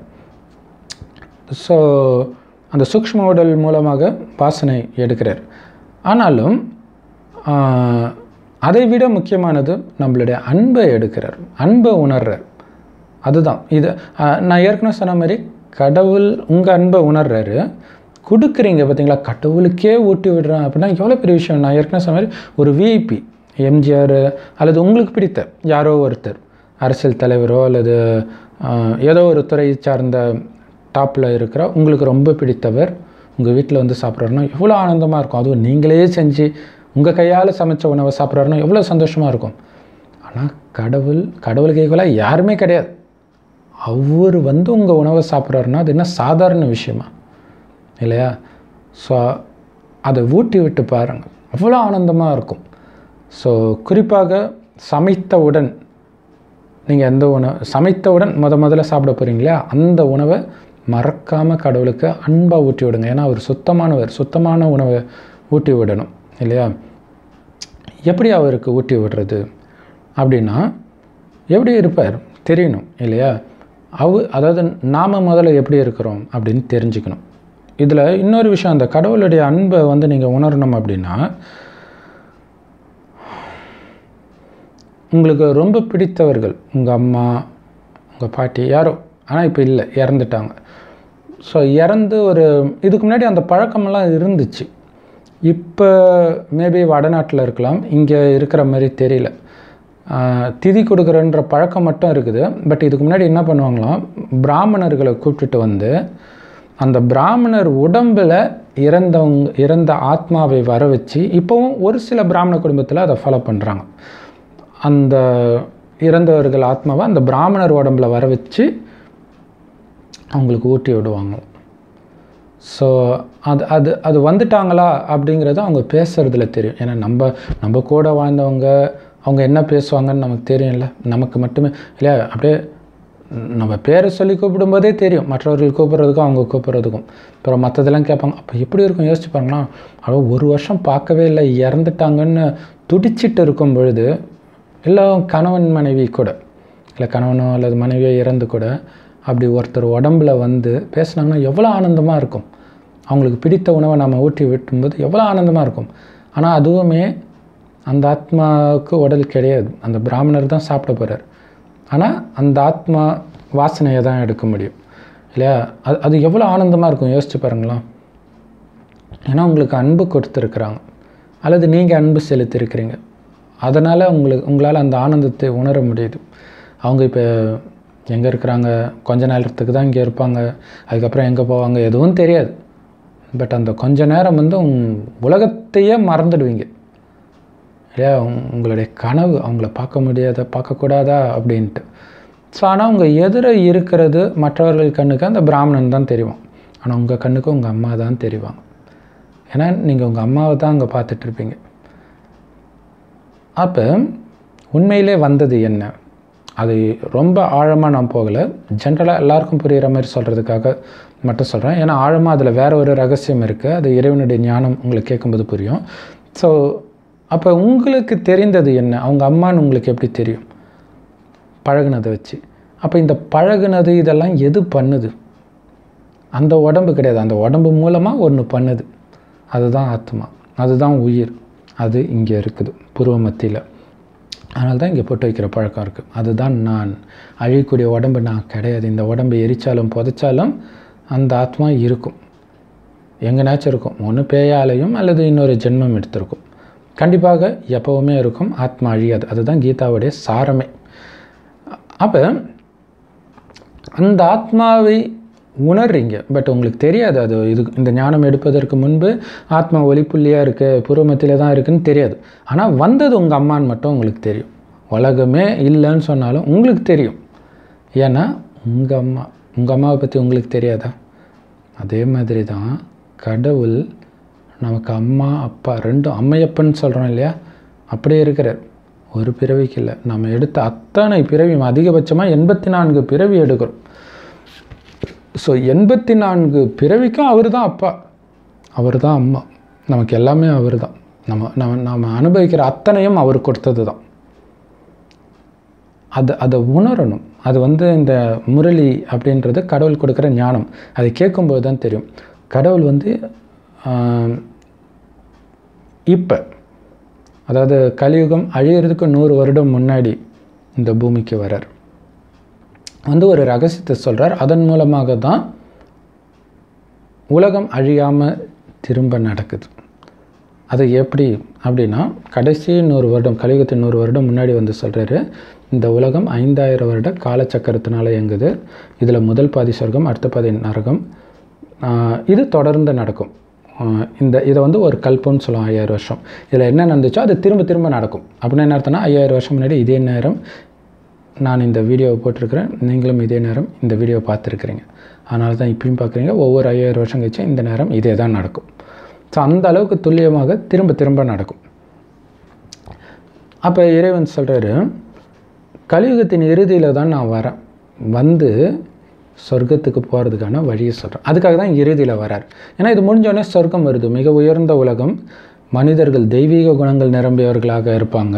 Speaker 1: ஸோ அந்த சூக்ஷ்ம உடல் மூலமாக வாசனை எடுக்கிறார் ஆனாலும் ஆஹ், அதை விட முக்கியமானது நம்மளுடைய அன்பை எடுக்கிறார் அன்பை உணர்றார் அதுதான் இது ஆஹ், நான் ஏற்கனவே சொன்ன மாதிரி கடவுள் உங்கள் அன்பை உணர்றாரு கொடுக்குறீங்க பார்த்தீங்களா கடவுளுக்கே ஊட்டி விடுறேன் அப்படின்னா எவ்வளோ பெரிய விஷயம் நான் ஏற்கனவே சொன்ன மாதிரி ஒரு விஐபி எம்ஜிஆர் அல்லது உங்களுக்கு பிடித்த யாரோ ஒருத்தர் அரசியல் தலைவரோ அல்லது ஆஹ், ஏதோ ஒரு துறை சார்ந்த டாப்பில் இருக்கிற உங்களுக்கு ரொம்ப பிடித்தவர் உங்கள் வீட்டில் வந்து சாப்பிட்றாருன்னா எவ்வளோ ஆனந்தமாக இருக்கும் அதுவும் நீங்களே செஞ்சு உங்கள் கையால் சமைச்ச உணவை சாப்பிட்றாருன்னா எவ்வளோ சந்தோஷமாக இருக்கும் ஆனால் கடவுள் கடவுளுக்கு ஈக்குவலாக யாருமே கிடையாது அவர் வந்து உங்கள் உணவை சாப்பிட்றாருன்னா அது என்ன சாதாரண விஷயமா இல்லையா ஸோ அதை ஊட்டி விட்டு பாருங்கள் அவ்வளோ ஆனந்தமாக இருக்கும் ஸோ குறிப்பாக சமைத்தவுடன் நீங்கள் எந்த உணவு சமைத்தவுடன் முத முதல்ல சாப்பிட போகிறீங்களா அந்த உணவை மறக்காமல் கடவுளுக்கு அன்பாக ஊட்டி விடுங்க ஏன்னா அவர் சுத்தமானவர் சுத்தமான உணவை ஊட்டி விடணும் இல்லையா எப்படி அவருக்கு ஊட்டி விடுறது அப்படின்னா எப்படி இருப்பார் தெரியணும் இல்லையா அவ அதாவது நாம் முதல்ல எப்படி இருக்கிறோம் அப்படின்னு தெரிஞ்சுக்கணும் இதில் இன்னொரு விஷயம் அந்த கடவுளுடைய அன்பை வந்து நீங்கள் உணரணும் அப்படின்னா உங்களுக்கு ரொம்ப பிடித்தவர்கள் உங்கள் அம்மா உங்கள் பாட்டி யாரோ ஆனால் இப்போ இல்லை இறந்துட்டாங்க ஸோ இறந்து ஒரு இதுக்கு முன்னாடி அந்த பழக்கமெல்லாம் இருந்துச்சு இப்போ மேபி வடநாட்டில் இருக்கலாம் இங்கே இருக்கிற மாதிரி தெரியல ஆஹ், திதி கொடுக்குறன்ற பழக்கம் மட்டும் இருக்குது பட் இதுக்கு முன்னாடி என்ன பண்ணுவாங்களாம் பிராமணர்களை கூப்பிட்டுட்டு வந்து அந்த பிராமணர் உடம்பில் இறந்தவங்க இறந்த ஆத்மாவை வர வச்சு இப்போவும் ஒரு சில பிராமண குடும்பத்தில் அதை ஃபாலோ பண்ணுறாங்க அந்த இறந்தவர்கள் ஆத்மாவை அந்த பிராமணர் உடம்புல வர வச்சு அவங்களுக்கு ஊட்டி விடுவாங்க ஸோ அது அது அது வந்துட்டாங்களா அப்படிங்கிறது அவங்க பேசுகிறதுல தெரியும் ஏன்னா நம்ம நம்ம கூட வாழ்ந்தவங்க அவங்க என்ன பேசுவாங்கன்னு நமக்கு தெரியும்ல நமக்கு மட்டுமே இல்லையா அப்படியே நம்ம பேரை சொல்லி கூப்பிடும்போதே தெரியும் மற்றவர்கள் கூப்பிட்றதுக்கும் அவங்க கூப்பிட்றதுக்கும் அப்புறம் மற்றதெல்லாம் கேட்பாங்க அப்போ எப்படி இருக்கும் யோசிச்சு பாருங்களா அவ்வளோ ஒரு வருஷம் பார்க்கவே இல்லை இறந்துட்டாங்கன்னு துடிச்சிட்டு இருக்கும் பொழுது இல்லை கணவன் மனைவி கூட இல்லை கணவனோ அல்லது மனைவியோ இறந்து கூட அப்படி ஒருத்தர் உடம்புல வந்து பேசுனாங்கன்னா எவ்வளோ ஆனந்தமாக இருக்கும் அவங்களுக்கு பிடித்த உணவை நம்ம ஊட்டி விட்டும்போது எவ்வளோ ஆனந்தமாக இருக்கும் ஆனால் அதுவுமே அந்த ஆத்மாவுக்கு உடல் கிடையாது அந்த பிராமணர் தான் சாப்பிட போகிறார் ஆனால் அந்த ஆத்மா வாசனையை தான் எடுக்க முடியும் இல்லையா அது அது எவ்வளோ ஆனந்தமாக இருக்கும் யோசிச்சு பாருங்களேன் ஏன்னா உங்களுக்கு அன்பு கொடுத்துருக்குறாங்க அல்லது நீங்கள் அன்பு செலுத்தியிருக்கிறீங்க அதனால் உங்களுக்கு உங்களால் அந்த ஆனந்தத்தை உணர முடியுது அவங்க இப்போ எங்கே இருக்கிறாங்க கொஞ்ச நேரத்துக்கு தான் இங்கே இருப்பாங்க அதுக்கப்புறம் எங்கே போவாங்க எதுவும் தெரியாது பட் அந்த கொஞ்ச நேரம் வந்து உங் உலகத்தையே மறந்துடுவீங்க இல்லையா உங்- உங்களுடைய கனவு அவங்கள பார்க்க முடியாதா பார்க்கக்கூடாதா அப்படின்ட்டு ஸோ ஆனால் அவங்க எதிர இருக்கிறது மற்றவர்கள் கண்ணுக்கு அந்த பிராமணன் தான் தெரியும் ஆனால் உங்கள் கண்ணுக்கு உங்கள் அம்மா தான் தெரிவாங்க ஏன்னா நீங்கள் உங்கள் அம்மாவை தான் அங்கே பார்த்துட்ருப்பீங்க அப்போ உண்மையிலே வந்தது என்ன அது ரொம்ப ஆழமாக நான் போகலை ஜென்ரலாக எல்லாருக்கும் புரிகிற மாதிரி சொல்கிறதுக்காக மட்டும் சொல்கிறேன் ஏன்னா ஆழமாக அதில் வேற ஒரு ரகசியம் இருக்குது அது இறைவனுடைய ஞானம் உங்களுக்கு கேட்கும்போது புரியும் ஸோ அப்போ உங்களுக்கு தெரிந்தது என்ன அவங்க அம்மான்னு உங்களுக்கு எப்படி தெரியும் பழகுனதை வச்சு அப்போ இந்த பழகுனது இதெல்லாம் எது பண்ணுது அந்த உடம்பு கிடையாது அந்த உடம்பு மூலமாக ஒன்று பண்ணுது அதுதான் ஆத்மா அதுதான் உயிர் அது இங்கே இருக்குது புருவ மத்தியில் அதனால தான் இங்கே போட்டு வைக்கிற பழக்கம் இருக்குது அதுதான் நான் அழியக்கூடிய உடம்பு நான் கிடையாது இந்த உடம்பு எரிச்சாலும் புதைச்சாலும் அந்த ஆத்மா இருக்கும் எங்கேனாச்சும் இருக்கும் ஒன்று பேயாலையும் அல்லது இன்னொரு ஜென்மம் எடுத்திருக்கும் கண்டிப்பாக எப்போவுமே இருக்கும் ஆத்மா அழியாது அதுதான் கீதாவுடைய சாரமே அப்போ அந்த ஆத்மாவை உணர்றீங்க பட் உங்களுக்கு தெரியாது அது இது இந்த ஞானம் எடுப்பதற்கு முன்பு ஆத்மா ஒளிப்புள்ளியாக இருக்குது பூர்வமத்தில் தான் இருக்குன்னு தெரியாது ஆனால் வந்தது உங்கள் அம்மான்னு மட்டும் உங்களுக்கு தெரியும் உலகமே இல்லைன்னு சொன்னாலும் உங்களுக்கு தெரியும் ஏன்னா உங்கள் அம்மா உங்கள் அம்மாவை பற்றி உங்களுக்கு தெரியாதா அதே மாதிரி தான் கடவுள் நமக்கு அம்மா அப்பா ரெண்டும் அம்மையப்பன்னு சொல்கிறோம் இல்லையா அப்படியே இருக்கிறார் ஒரு பிறவிக்கு இல்லை நம்ம எடுத்த அத்தனை பிறவியும் அதிகபட்சமாக எண்பத்தி நான்கு பிறவி எடுக்கிறோம் ஸோ எண்பத்தி நான்கு பிறவிக்கும் அவர் தான் அப்பா அவர் தான் அம்மா நமக்கு எல்லாமே அவர் தான் நம்ம நம்ம நாம் அனுபவிக்கிற அத்தனையும் அவர் கொடுத்தது தான் அது அதை உணரணும் அது வந்து இந்த முரளி அப்படின்றது கடவுள் கொடுக்குற ஞானம் அதை கேட்கும்போது தான் தெரியும் கடவுள் வந்து இப்போ அதாவது கலியுகம் அழியிறதுக்கு நூறு வருடம் முன்னாடி இந்த பூமிக்கு வரார் வந்து ஒரு ரகசியத்தை சொல்கிறார் அதன் மூலமாக தான் உலகம் அழியாமல் திரும்ப நடக்குது அது எப்படி அப்படின்னா கடைசி நூறு வருடம் கலியுகத்தின் நூறு வருடம் முன்னாடி வந்து சொல்கிறாரு இந்த உலகம் ஐந்தாயிரம் வருட காலச்சக்கரத்தினால இயங்குது இதில் முதல் பாதி சொர்க்கம் அடுத்த பாதி நரகம் இது தொடர்ந்து நடக்கும் இந்த இதை வந்து ஒரு கல்பம்னு சொல்லுவோம் ஐயாயிரம் வருஷம் இதில் என்ன நடந்துச்சோ அது திரும்ப திரும்ப நடக்கும் அப்படின்னா என்ன அர்த்தம்னா ஐயாயிரம் வருஷம் முன்னாடி இதே நேரம் நான் இந்த வீடியோவை போட்டிருக்கிறேன் நீங்களும் இதே நேரம் இந்த வீடியோவை பார்த்துருக்குறீங்க அதனால தான் இப்பயும் பார்க்குறீங்க ஒவ்வொரு ஐயாயிரம் வருஷம் கழிச்சு இந்த நேரம் இதே தான் நடக்கும் ஸோ அந்த அளவுக்கு துல்லியமாக திரும்ப திரும்ப நடக்கும் அப்போ இறைவன் சொல்கிறாரு கலியுகத்தின் இறுதியில் தான் நான் வரேன் வந்து சொர்க்கத்துக்கு போகிறதுக்கான வழியை சொல்கிறேன் அதுக்காக தான் இறுதியில் வரார் ஏன்னா இது முடிஞ்சோடனே சொர்க்கம் வருது மிக உயர்ந்த உலகம் மனிதர்கள் தெய்வீக குணங்கள் நிரம்பியவர்களாக இருப்பாங்க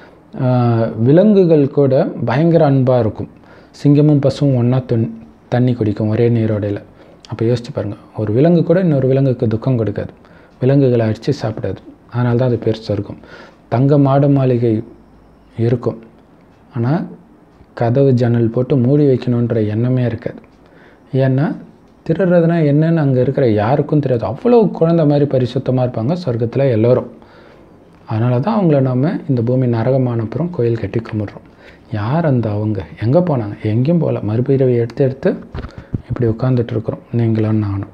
Speaker 1: விலங்குகள் கூட பயங்கர அன்பாக இருக்கும் சிங்கமும் பசுவும் ஒன்றா தன் தண்ணி குடிக்கும் ஒரே நீரோடையில் அப்போ யோசிச்சு பாருங்கள் ஒரு விலங்கு கூட இன்னொரு விலங்குக்கு துக்கம் கொடுக்காது விலங்குகளை அடித்து சாப்பிடாது அதனால தான் அது பேர் சொர்க்கம் தங்க மாடு மாளிகை இருக்கும் ஆனால் கதவு ஜன்னல் போட்டு மூடி வைக்கணுன்ற எண்ணமே இருக்காது ஏன்னா திருடுறதுனா என்னன்னு அங்கே இருக்கிற யாருக்கும் தெரியாது அவ்வளோ குழந்த மாதிரி பரிசுத்தமாக இருப்பாங்க சொர்க்கத்தில் எல்லோரும் அதனால தான் அவங்கள நம்ம இந்த பூமி நரகமானப்புறம் கோயில் கட்டி கும்பிட்றோம் யார் அந்த அவங்க எங்கே போனாங்க எங்கேயும் போகல மறுபிறவி எடுத்து எடுத்து இப்படி உட்காந்துட்ருக்குறோம் நீங்களும் நானும்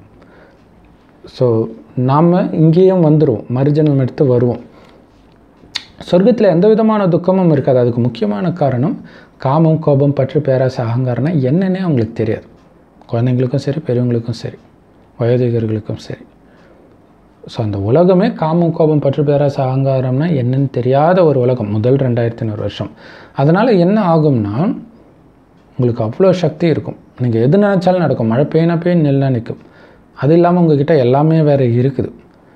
Speaker 1: ஸோ நாம் இங்கேயும் வந்துடுவோம் மறுஜனம் எடுத்து வருவோம் சொர்க்கத்தில் எந்த விதமான துக்கமும் இருக்காது அதுக்கு முக்கியமான காரணம் காமம் கோபம் பற்று பேராசை அகங்காரம்னா என்னன்னே அவங்களுக்கு தெரியாது குழந்தைங்களுக்கும் சரி பெரியவங்களுக்கும் சரி வயோதிகர்களுக்கும் சரி ஸோ அந்த உலகமே காமம் கோபம் பற்று பேராசை அகங்காரம்னா என்னன்னு தெரியாத ஒரு உலகம் முதல் ரெண்டாயிரத்தி ஐநூறு வருஷம் அதனால் என்ன ஆகும்னா உங்களுக்கு அவ்வளோ சக்தி இருக்கும் நீங்கள் எது நினச்சாலும் நடக்கும் மழை பெய்யினா பெய்யும் நெல்னா நிற்கும் அது இல்லாமல் உங்ககிட்ட எல்லாமே வேறு இருக்குது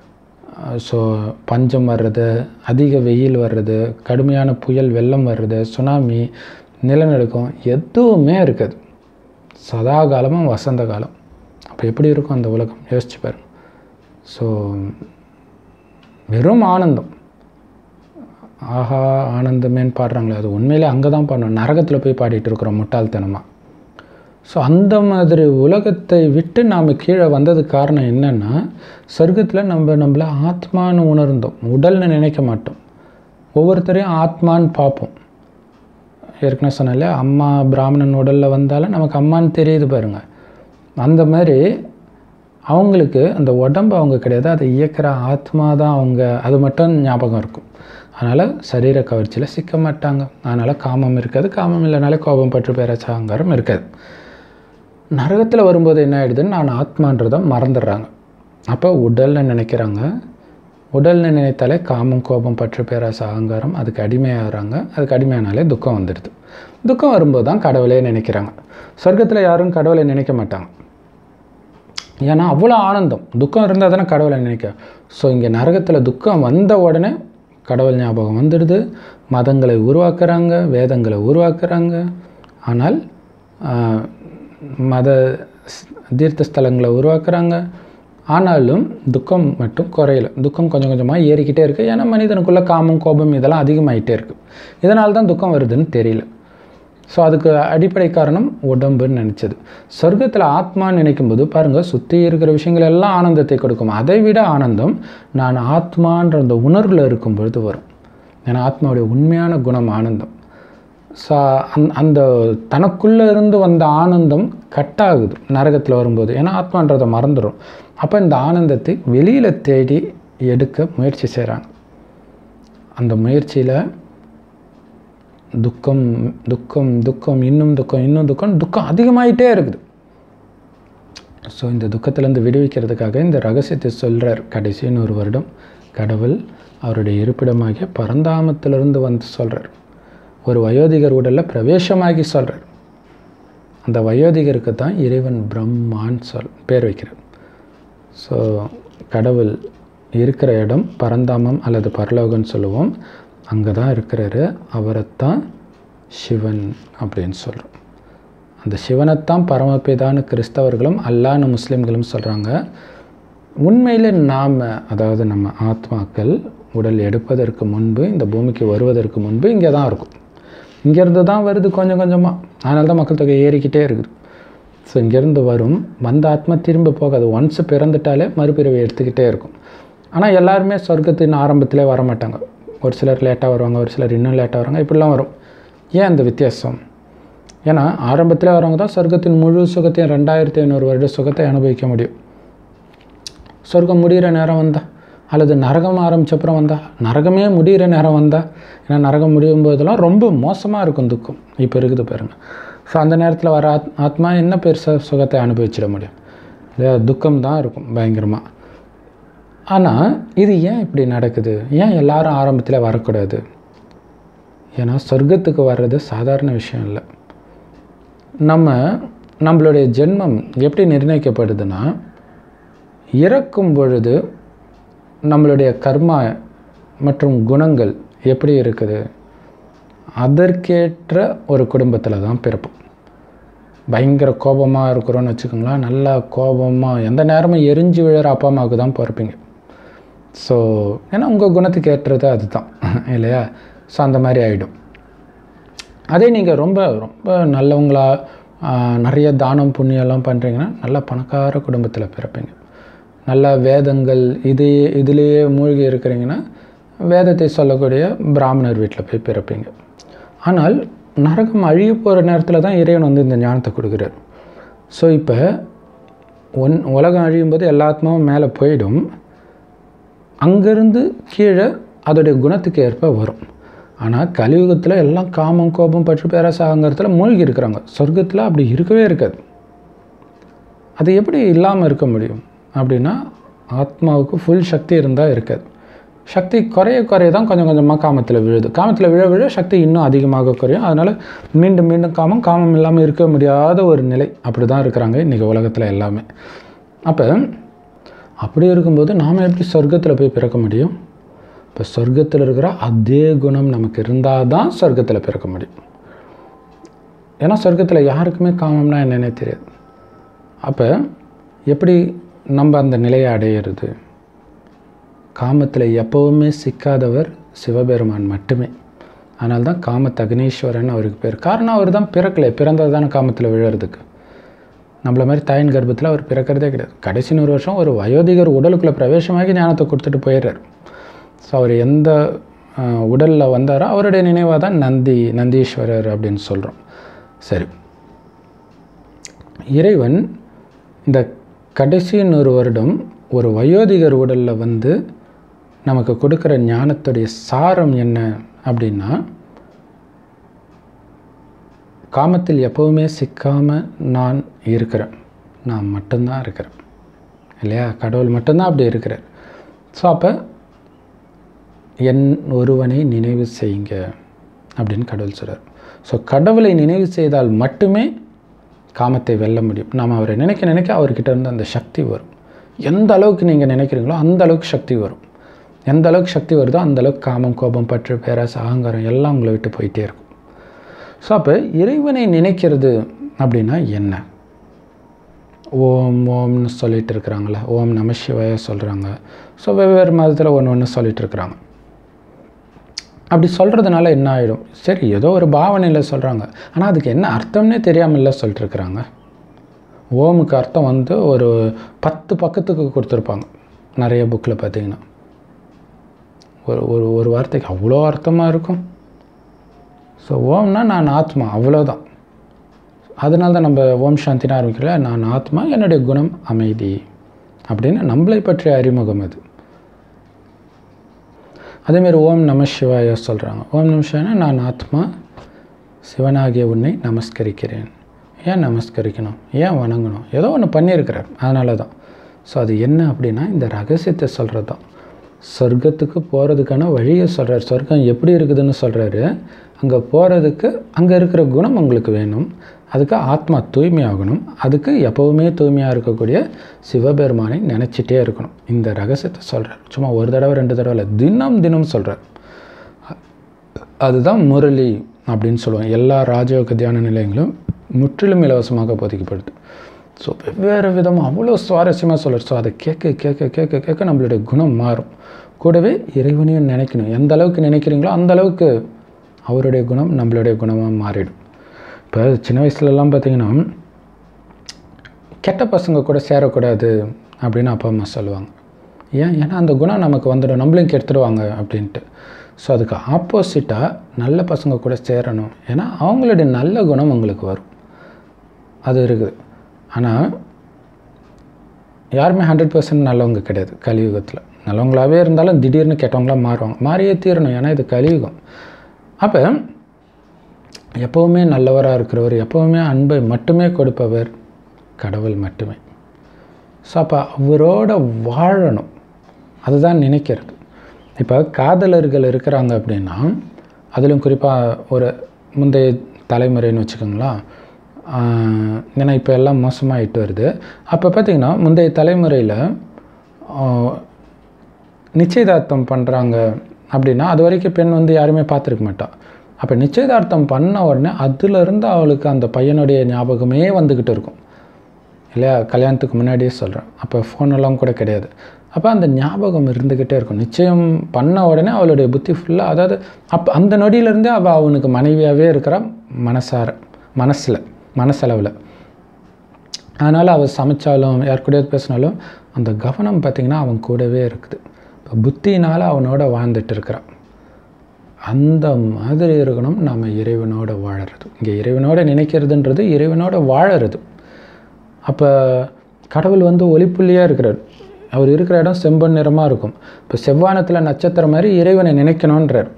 Speaker 1: ஸோ பஞ்சம் வர்றது அதிக வெயில் வர்றது கடுமையான புயல் வெள்ளம் வர்றது சுனாமி நிலநடுக்கம் எதுவுமே இருக்காது சதா காலமும் வசந்த காலம் அப்போ எப்படி இருக்கும் அந்த உலகம் யோசிச்சு பாருங்க ஸோ வெறும் ஆனந்தம் ஆஹா ஆனந்தமேன்னு பாடுறாங்களே அது உண்மையிலே அங்கே தான் பாடணும் நரகத்தில் போய் பாடிட்டு இருக்கிறோம் முட்டாள்தனமாக ஸோ அந்த மாதிரி உலகத்தை விட்டு நாம் கீழே வந்ததுக்கு காரணம் என்னென்னா சொர்க்கத்தில் நம்ம நம்மளை ஆத்மான்னு உணர்ந்தோம் உடல்னு நினைக்க மாட்டோம் ஒவ்வொருத்தரையும் ஆத்மான்னு பார்ப்போம் ஏற்கனவே சொன்னாலே அம்மா பிராமணன் உடலில் வந்தாலும் நமக்கு அம்மான்னு தெரியுது பாருங்க அந்த மாதிரி அவங்களுக்கு அந்த உடம்பு அவங்க கிடையாது அதை இயக்கிற ஆத்மா தான் அவங்க அது மட்டும் ஞாபகம் இருக்கும் அதனால் சரீர கவர்ச்சியில் சிக்க மாட்டாங்க அதனால் காமம் இருக்காது காமம் இல்லைனாலே கோபம் பற்று பேராச்சாங்காரம் இருக்காது நரகத்தில் வரும்போது என்ன ஆகிடுதுன்னு நான் ஆத்மான்றதை மறந்துடுறாங்க அப்போ உடல்னு நினைக்கிறாங்க உடல்னு நினைத்தாலே காமம் கோபம் பற்று பேராசை அகங்காரம் அதுக்கு அடிமையாகிறாங்க அதுக்கு அடிமையானாலே துக்கம் வந்துடுது துக்கம் வரும்போது தான் கடவுளே நினைக்கிறாங்க சொர்க்கத்தில் யாரும் கடவுளை நினைக்க மாட்டாங்க ஏன்னா அவ்வளோ ஆனந்தம் துக்கம் இருந்தால் தானே கடவுளை நினைக்க ஸோ இங்கே நரகத்தில் துக்கம் வந்த உடனே கடவுள் ஞாபகம் வந்துடுது மதங்களை உருவாக்குறாங்க வேதங்களை உருவாக்குறாங்க ஆனால் ஆஹ், மத ஸ்- தீர்த்த ஸ்தலங்களை உருவாக்குறாங்க ஆனாலும் துக்கம் மட்டும் குறையல துக்கம் கொஞ்சம் கொஞ்சமாக ஏறிக்கிட்டே இருக்குது ஏன்னா மனிதனுக்குள்ள காமம் கோபம் இதெல்லாம் அதிகமாயிட்டே இருக்குது இதனால தான் துக்கம் வருதுன்னு தெரியல ஸோ அதுக்கு அடிப்படை காரணம் உடம்புன்னு நினச்சது சொர்க்கத்தில் ஆத்மான்னு நினைக்கும்போது பாருங்கள் சுற்றி இருக்கிற விஷயங்கள் எல்லாம் ஆனந்தத்தை கொடுக்கும் அதை விட ஆனந்தம் நான் ஆத்மான்ற அந்த உணர்வில் இருக்கும் பொழுது வரும் ஏன்னா ஆத்மாவுடைய உண்மையான குணம் ஆனந்தம் ஸோ அந் அந்த தனக்குள்ளே இருந்து வந்த ஆனந்தம் கட்டாகுது நரகத்தில் வரும்போது ஏன்னா ஆத்மான்றதை மறந்துடும் அப்போ இந்த ஆனந்தத்தை வெளியில் தேடி எடுக்க முயற்சி செய்கிறாங்க அந்த முயற்சியில் துக்கம் துக்கம் துக்கம் இன்னும் துக்கம் இன்னும் துக்கம் துக்கம் அதிகமாயிட்டே இருக்குது ஸோ இந்த துக்கத்திலேருந்து விடுவிக்கிறதுக்காக இந்த ரகசியத்தை சொல்கிறார் கடைசின்னு ஒரு வருடம் கடவுள் அவருடைய இருப்பிடமாகிய பரந்தாமத்திலிருந்து வந்து சொல்கிறார் ஒரு வயோதிகர் உடலில் பிரவேசமாகி சொல்கிறார் அந்த வயோதிகருக்கு தான் இறைவன் பிரம்மான்னு சொல் பேர் வைக்கிறார் ஸோ கடவுள் இருக்கிற இடம் பரந்தாமம் அல்லது பரலோகம்னு சொல்லுவோம் அங்கே தான் இருக்கிறாரு அவரைத்தான் சிவன் அப்படின்னு சொல்கிறோம் அந்த சிவனைத்தான் பரமபிதான்னு கிறிஸ்தவர்களும் அல்லான்னு முஸ்லீம்களும் சொல்கிறாங்க உண்மையில் நாம் அதாவது நம்ம ஆத்மாக்கள் உடல் எடுப்பதற்கு முன்பு இந்த பூமிக்கு வருவதற்கு முன்பு இங்கே தான் இருக்கும் இங்கேருந்து தான் வருது கொஞ்சம் கொஞ்சமாக அதனால தான் மக்கள் தொகை ஏறிக்கிட்டே இருக்குது ஸோ இங்கேருந்து வரும் வந்த ஆத்மா திரும்ப போகாது ஒன்ஸ் பிறந்துட்டாலே மறுபிறவை எடுத்துக்கிட்டே இருக்கும் ஆனால் எல்லாருமே சொர்க்கத்தின் ஆரம்பத்திலே வர மாட்டாங்க ஒரு சிலர் லேட்டாக வருவாங்க ஒரு சிலர் இன்னும் லேட்டாக வருவாங்க இப்படிலாம் வரும் ஏன் அந்த வித்தியாசம் ஏன்னா ஆரம்பத்தில் வரவங்க தான் சொர்க்கத்தின் முழு சுகத்தையும் ரெண்டாயிரத்தி ஐநூறு வருட சுகத்தை அனுபவிக்க முடியும் சொர்க்கம் முடிகிற நேரம் வந்தா அல்லது நரகம் ஆரம்பிச்சப்புறம் வந்தா நரகமே முடிகிற நேரம் வந்தா ஏன்னா நரகம் முடியும் போதெல்லாம் ரொம்ப மோசமாக இருக்கும் துக்கம் இப்போ இருக்குது பாருங்க ஸோ அந்த நேரத்தில் வர ஆத் ஆத்மா என்ன பெருசாக சுகத்தை அனுபவிச்சிட முடியும் இல்லையா துக்கம் தான் இருக்கும் பயங்கரமாக ஆனால் இது ஏன் இப்படி நடக்குது ஏன் எல்லாரும் ஆரம்பத்தில் வரக்கூடாது ஏன்னா சொர்க்கத்துக்கு வர்றது சாதாரண விஷயம் இல்லை நம்ம நம்மளுடைய ஜென்மம் எப்படி நிர்ணயிக்கப்படுதுன்னா இறக்கும் பொழுது நம்மளுடைய கர்மா மற்றும் குணங்கள் எப்படி இருக்குது அதற்கேற்ற ஒரு குடும்பத்தில் தான் பிறப்போம் பயங்கர கோபமாக இருக்கிறோன்னு வச்சுக்கோங்களேன் நல்லா கோபமாக எந்த நேரமும் எரிஞ்சு விழுற அப்பா அம்மாவுக்கு தான் பிறப்பீங்க ஸோ ஏன்னா உங்கள் குணத்துக்கு ஏற்றது அதுதான் இல்லையா ஸோ அந்த மாதிரி ஆகிடும் அதே நீங்கள் ரொம்ப ரொம்ப நல்லவங்களா ஆஹ், நிறைய தானம் புண்ணியம்லாம் பண்ணுறீங்கன்னா நல்ல பணக்கார குடும்பத்தில் பிறப்பீங்க நல்ல வேதங்கள் இது இதுலேயே மூழ்கி இருக்கிறீங்கன்னா வேதத்தை சொல்லக்கூடிய பிராமணர் வீட்டில் போய் பிறப்பீங்க ஆனால் நரகம் அழிய போகிற நேரத்தில் தான் இறைவன் வந்து இந்த ஞானத்தை கொடுக்குறார் ஸோ இப்போ ஒன் உலகம் அழியும் போது எல்லா ஆத்மாவும் மேலே போயிடும் அங்கேருந்து கீழே அதோடைய குணத்துக்கு ஏற்ப வரும் ஆனால் கலியுகத்தில் எல்லாம் காமம் கோபம் பற்று பேராசாங்கிறதுல மூழ்கி இருக்கிறாங்க சொர்க்கத்தில் அப்படி இருக்கவே இருக்காது அது எப்படி இல்லாமல் இருக்க முடியும் அப்படின்னா ஆத்மாவுக்கு ஃபுல் சக்தி இருந்தால் இருக்காது சக்தி குறைய குறைய தான் கொஞ்சம் கொஞ்சமாக காமத்தில் விழுது காமத்தில் விழ விழ சக்தி இன்னும் அதிகமாக குறையும் அதனால் மீண்டும் மீண்டும் காமம் காமம் இல்லாமல் இருக்க முடியாத ஒரு நிலை அப்படி தான் இருக்கிறாங்க இன்றைக்கி உலகத்தில் எல்லாமே அப்போ அப்படி இருக்கும்போது நாம் எப்படி சொர்க்கத்தில் போய் பிறக்க முடியும் இப்போ சொர்க்கத்தில் இருக்கிற அதே குணம் நமக்கு இருந்தால் தான் சொர்க்கத்தில் பிறக்க முடியும் ஏன்னா சொர்க்கத்தில் யாருக்குமே காமம்னா என்னன்னே தெரியாது அப்போ எப்படி நம்ம அந்த நிலையை அடையிறது காமத்தில் எப்போவுமே சிக்காதவர் சிவபெருமான் மட்டுமே அதனால தான் காம தக்னீஸ்வரன் அவருக்கு பேர் காரணம் அவர் தான் பிறக்கலை பிறந்தது தானே காமத்தில் விழுறதுக்கு நம்மள மாதிரி தாயின் கர்ப்பத்தில் அவர் பிறக்கிறதே கிடையாது கடைசி நூறு வருஷம் ஒரு வயோதிகர் உடலுக்குள்ளே பிரவேசமாகி ஞானத்தை கொடுத்துட்டு போயிடுறார் ஸோ அவர் எந்த உடலில் வந்தாரோ அவருடைய நினைவாக தான் நந்தி நந்தீஸ்வரர் அப்படின்னு சொல்கிறோம் சரி இறைவன் இந்த கடைசி நூறு வருடம் ஒரு வயோதிகர் உடலில் வந்து நமக்கு கொடுக்குற ஞானத்துடைய சாரம் என்ன அப்படின்னா காமத்தில் எப்பவுமே சிக்காமல் நான் இருக்கிறேன் நான் மட்டும்தான் இருக்கிறேன் இல்லையா கடவுள் மட்டும்தான் அப்படி இருக்கிறார் ஸோ அப்போ என் ஒருவனை நினைவு செய்யுங்க அப்படின்னு கடவுள் சொல்கிறார் ஸோ கடவுளை நினைவு செய்தால் மட்டுமே காமத்தை வெல்ல முடியும் நாம் அவரை நினைக்க நினைக்க அவர்கிட்ட இருந்து அந்த சக்தி வரும் எந்த அளவுக்கு நீங்கள் நினைக்கிறீங்களோ அந்த அளவுக்கு சக்தி வரும் எந்த அளவுக்கு சக்தி வருதோ அந்த அளவுக்கு காமம் கோபம் பற்று பேராசை அகங்காரம் எல்லாம் உங்களை விட்டு போயிட்டே இருக்கும் ஸோ அப்போ இறைவனை நினைக்கிறது அப்படின்னா என்ன ஓம் ஓம்னு சொல்லிட்டு இருக்கிறாங்களே ஓம் நம சிவாய சொல்கிறாங்க ஸோ வெவ்வேறு மதத்தில் ஒன்று ஒன்று சொல்லிட்டு இருக்கிறாங்க அப்படி சொல்கிறதுனால என்ன ஆகிடும் சரி ஏதோ ஒரு பாவனையில் சொல்கிறாங்க ஆனால் அதுக்கு என்ன அர்த்தம்னே தெரியாமல்ல சொல்லிட்டு இருக்கிறாங்க ஓமுக்கு அர்த்தம் வந்து ஒரு பத்து பக்கத்துக்கு கொடுத்துருப்பாங்க நிறைய புக்கில் பார்த்தீங்கன்னா ஒரு ஒரு ஒரு வார்த்தைக்கு அவ்வளோ அர்த்தமாக இருக்கும் ஸோ ஓம்னா நான் ஆத்மா அவ்வளோதான் அதனால தான் நம்ம ஓம் சாந்தினா ஆரம்பிக்கல நான் ஆத்மா என்னுடைய குணம் அமைதி அப்படின்னு நம்மளை பற்றிய அறிமுகம் அது அதேமாரி ஓம் நம சிவாய சொல்கிறாங்க ஓம் நம சிவாயனா நான் ஆத்மா சிவனாகிய உன்னை நமஸ்கரிக்கிறேன் ஏன் நமஸ்கரிக்கணும் ஏன் வணங்கணும் ஏதோ ஒன்று பண்ணியிருக்கிறார் அதனால தான் ஸோ அது என்ன அப்படின்னா இந்த ரகசியத்தை சொல்கிறது தான் சொர்க்கத்துக்கு போகிறதுக்கான வழியை சொல்கிறார் சொர்க்கம் எப்படி இருக்குதுன்னு சொல்கிறாரு அங்கே போகிறதுக்கு அங்கே இருக்கிற குணம் உங்களுக்கு வேணும் அதுக்கு ஆத்மா தூய்மையாகணும் அதுக்கு எப்போவுமே தூய்மையாக இருக்கக்கூடிய சிவபெருமானை நினச்சிட்டே இருக்கணும் இந்த ரகசியத்தை சொல்கிறார் சும்மா ஒரு தடவை ரெண்டு தடவை இல்லை தினம் தினம் சொல்கிறார் அதுதான் முரளி அப்படின்னு சொல்லுவோம் எல்லா ராஜயோக தியான நிலையங்களும் முற்றிலும் இலவசமாக போதிக்கப்படுது ஸோ வெவ்வேறு விதமாக அவ்வளோ சுவாரஸ்யமாக சொல்கிறார் ஸோ அதை கேட்க கேட்க கேட்க கேட்க நம்மளுடைய குணம் மாறும் கூடவே இறைவனையும் நினைக்கணும் எந்த அளவுக்கு நினைக்கிறீங்களோ அந்த அளவுக்கு அவருடைய குணம் நம்மளுடைய குணமாக மாறிடும் இப்போ சின்ன வயசுலலாம் பார்த்திங்கன்னா கெட்ட பசங்க கூட சேரக்கூடாது அப்படின்னு அப்பா அம்மா சொல்லுவாங்க ஏன் ஏன்னா அந்த குணம் நமக்கு வந்துடும் நம்மளையும் கெடுத்துடுவாங்க அப்படின்ட்டு ஸோ அதுக்கு ஆப்போசிட்டாக நல்ல பசங்க கூட சேரணும் ஏன்னா அவங்களுடைய நல்ல குணம் உங்களுக்கு வரும் அது இருக்குது ஆனால் யாருமே ஹண்ட்ரட் பர்சன்ட் நல்லவங்க கிடையாது கலியுகத்தில் நல்லவங்களாகவே இருந்தாலும் திடீர்னு கெட்டவங்களாக மாறுவாங்க மாறியே தீரணும் ஏன்னா இது கலியுகம் அப்போ எப்போவுமே நல்லவராக இருக்கிறவர் எப்போவுமே அன்பை மட்டுமே கொடுப்பவர் கடவுள் மட்டுமே ஸோ அப்போ அவரோட வாழணும் அதுதான் நினைக்கிறது இப்போ காதலர்கள் இருக்கிறாங்க அப்படின்னா அதிலும் குறிப்பாக ஒரு முந்தைய தலைமுறைன்னு வச்சுக்கோங்களேன் ஏன்னா இப்போ எல்லாம் மோசமாகிட்டு வருது அப்போ பார்த்திங்கன்னா முந்தைய தலைமுறையில் நிச்சயதார்த்தம் பண்ணுறாங்க அப்படின்னா அது வரைக்கும் பெண் வந்து யாருமே பார்த்துருக்க மாட்டாள் அப்போ நிச்சயதார்த்தம் பண்ண உடனே அதுலேருந்து அவளுக்கு அந்த பையனுடைய ஞாபகமே வந்துக்கிட்டு இருக்கும் இல்லையா கல்யாணத்துக்கு முன்னாடியே சொல்கிறேன் அப்போ ஃபோனெல்லாம் கூட கிடையாது அப்போ அந்த ஞாபகம் இருந்துக்கிட்டே இருக்கும் நிச்சயம் பண்ண உடனே அவளுடைய புத்தி ஃபுல்லாக அதாவது அப்போ அந்த நொடியிலேருந்தே அவள் அவனுக்கு மனைவியாகவே இருக்கிறா மனசார மனசில் மனசளவில் அதனால் அவள் சமைச்சாலும் யார் கூடயாவது பேசினாலும் அந்த கவனம் பார்த்திங்கன்னா அவன் கூடவே இருக்குது இப்போ புத்தினால் அவனோட வாழ்ந்துட்டு இருக்கிறான் அந்த மாதிரி இருக்கணும் நாம் இறைவனோட வாழறது இங்கே இறைவனோட நினைக்கிறதுன்றது இறைவனோட வாழறது அப்போ கடவுள் வந்து ஒளிப்புள்ளியாக இருக்கிறார் அவர் இருக்கிற இடம் செம்பன் நிறமாக இருக்கும் இப்போ செவ்வானத்தில் நட்சத்திரம் மாதிரி இறைவனை நினைக்கணுன்றார்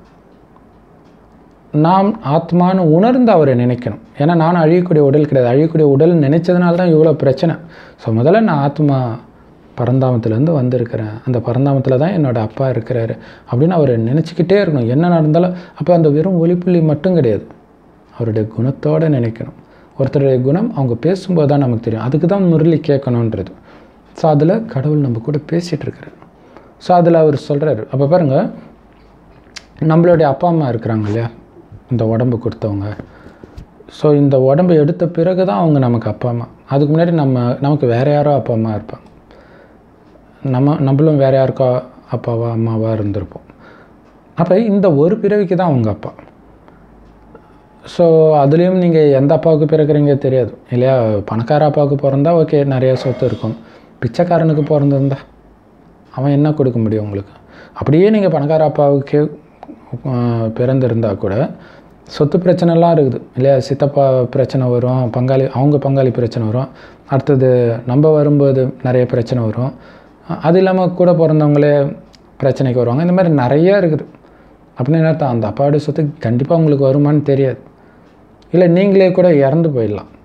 Speaker 1: நாம் ஆத்மான்னு உணர்ந்து அவரை நினைக்கணும் ஏன்னா நானும் அழியக்கூடிய உடல் கிடையாது அழியக்கூடிய உடல் நினைச்சதுனால தான் இவ்வளோ பிரச்சனை ஸோ முதல்ல நான் ஆத்மா பரந்தாமத்துலேருந்து வந்திருக்கிறேன் அந்த பரந்தாமத்தில் தான் என்னோடய அப்பா இருக்கிறாரு அப்படின்னு அவரை நினச்சிக்கிட்டே இருக்கணும் என்ன நடந்தாலும் அப்போ அந்த வெறும் ஒளிப்புள்ளி மட்டும் கிடையாது அவருடைய குணத்தோடு நினைக்கணும் ஒருத்தருடைய குணம் அவங்க பேசும்போது தான் நமக்கு தெரியும் அதுக்கு தான் முரளி கேட்கணுன்றது ஸோ அதில் கடவுள் நம்ம கூட பேசிகிட்டு இருக்கிறார் ஸோ அதில் அவர் சொல்கிறாரு அப்போ பாருங்கள் நம்மளுடைய அப்பா அம்மா இருக்கிறாங்க இல்லையா இந்த உடம்பு கொடுத்தவங்க ஸோ இந்த உடம்பு எடுத்த பிறகு தான் அவங்க நமக்கு அப்பா அம்மா அதுக்கு முன்னாடி நம்ம நமக்கு வேறு யாரோ அப்பா அம்மா இருப்பாங்க நம்ம நம்மளும் வேறு யாருக்கோ அப்பாவா அம்மாவா இருந்திருப்போம் அப்போ இந்த ஒரு பிறவிக்கு தான் அவங்க அப்பா ஸோ அதுலேயும் நீங்கள் எந்த அப்பாவுக்கு பிறக்கிறீங்க தெரியாது இல்லையா பணக்கார அப்பாவுக்கு பிறந்தா ஓகே நிறைய சொத்து இருக்கும் பிச்சைக்காரனுக்கு பிறந்திருந்தா அவன் என்ன கொடுக்க முடியும் உங்களுக்கு அப்படியே நீங்கள் பணக்கார அப்பாவுக்கு பிறந்திருந்தா கூட சொத்து பிரச்சனைலாம் இருக்குது இல்லையா சித்தப்பா பிரச்சனை வரும் பங்காளி அவங்க பங்காளி பிரச்சனை வரும் அடுத்தது நம்ம வரும்போது நிறைய பிரச்சனை வரும் அது இல்லாமல் கூட பிறந்தவங்களே பிரச்சனைக்கு வருவாங்க இந்த மாதிரி நிறைய இருக்குது அப்படின்னு என்ன அர்த்தம் அந்த அப்பாவுடைய சொத்து கண்டிப்பாக உங்களுக்கு வருமானு தெரியாது இல்லை நீங்களே கூட இறந்து போயிடலாம்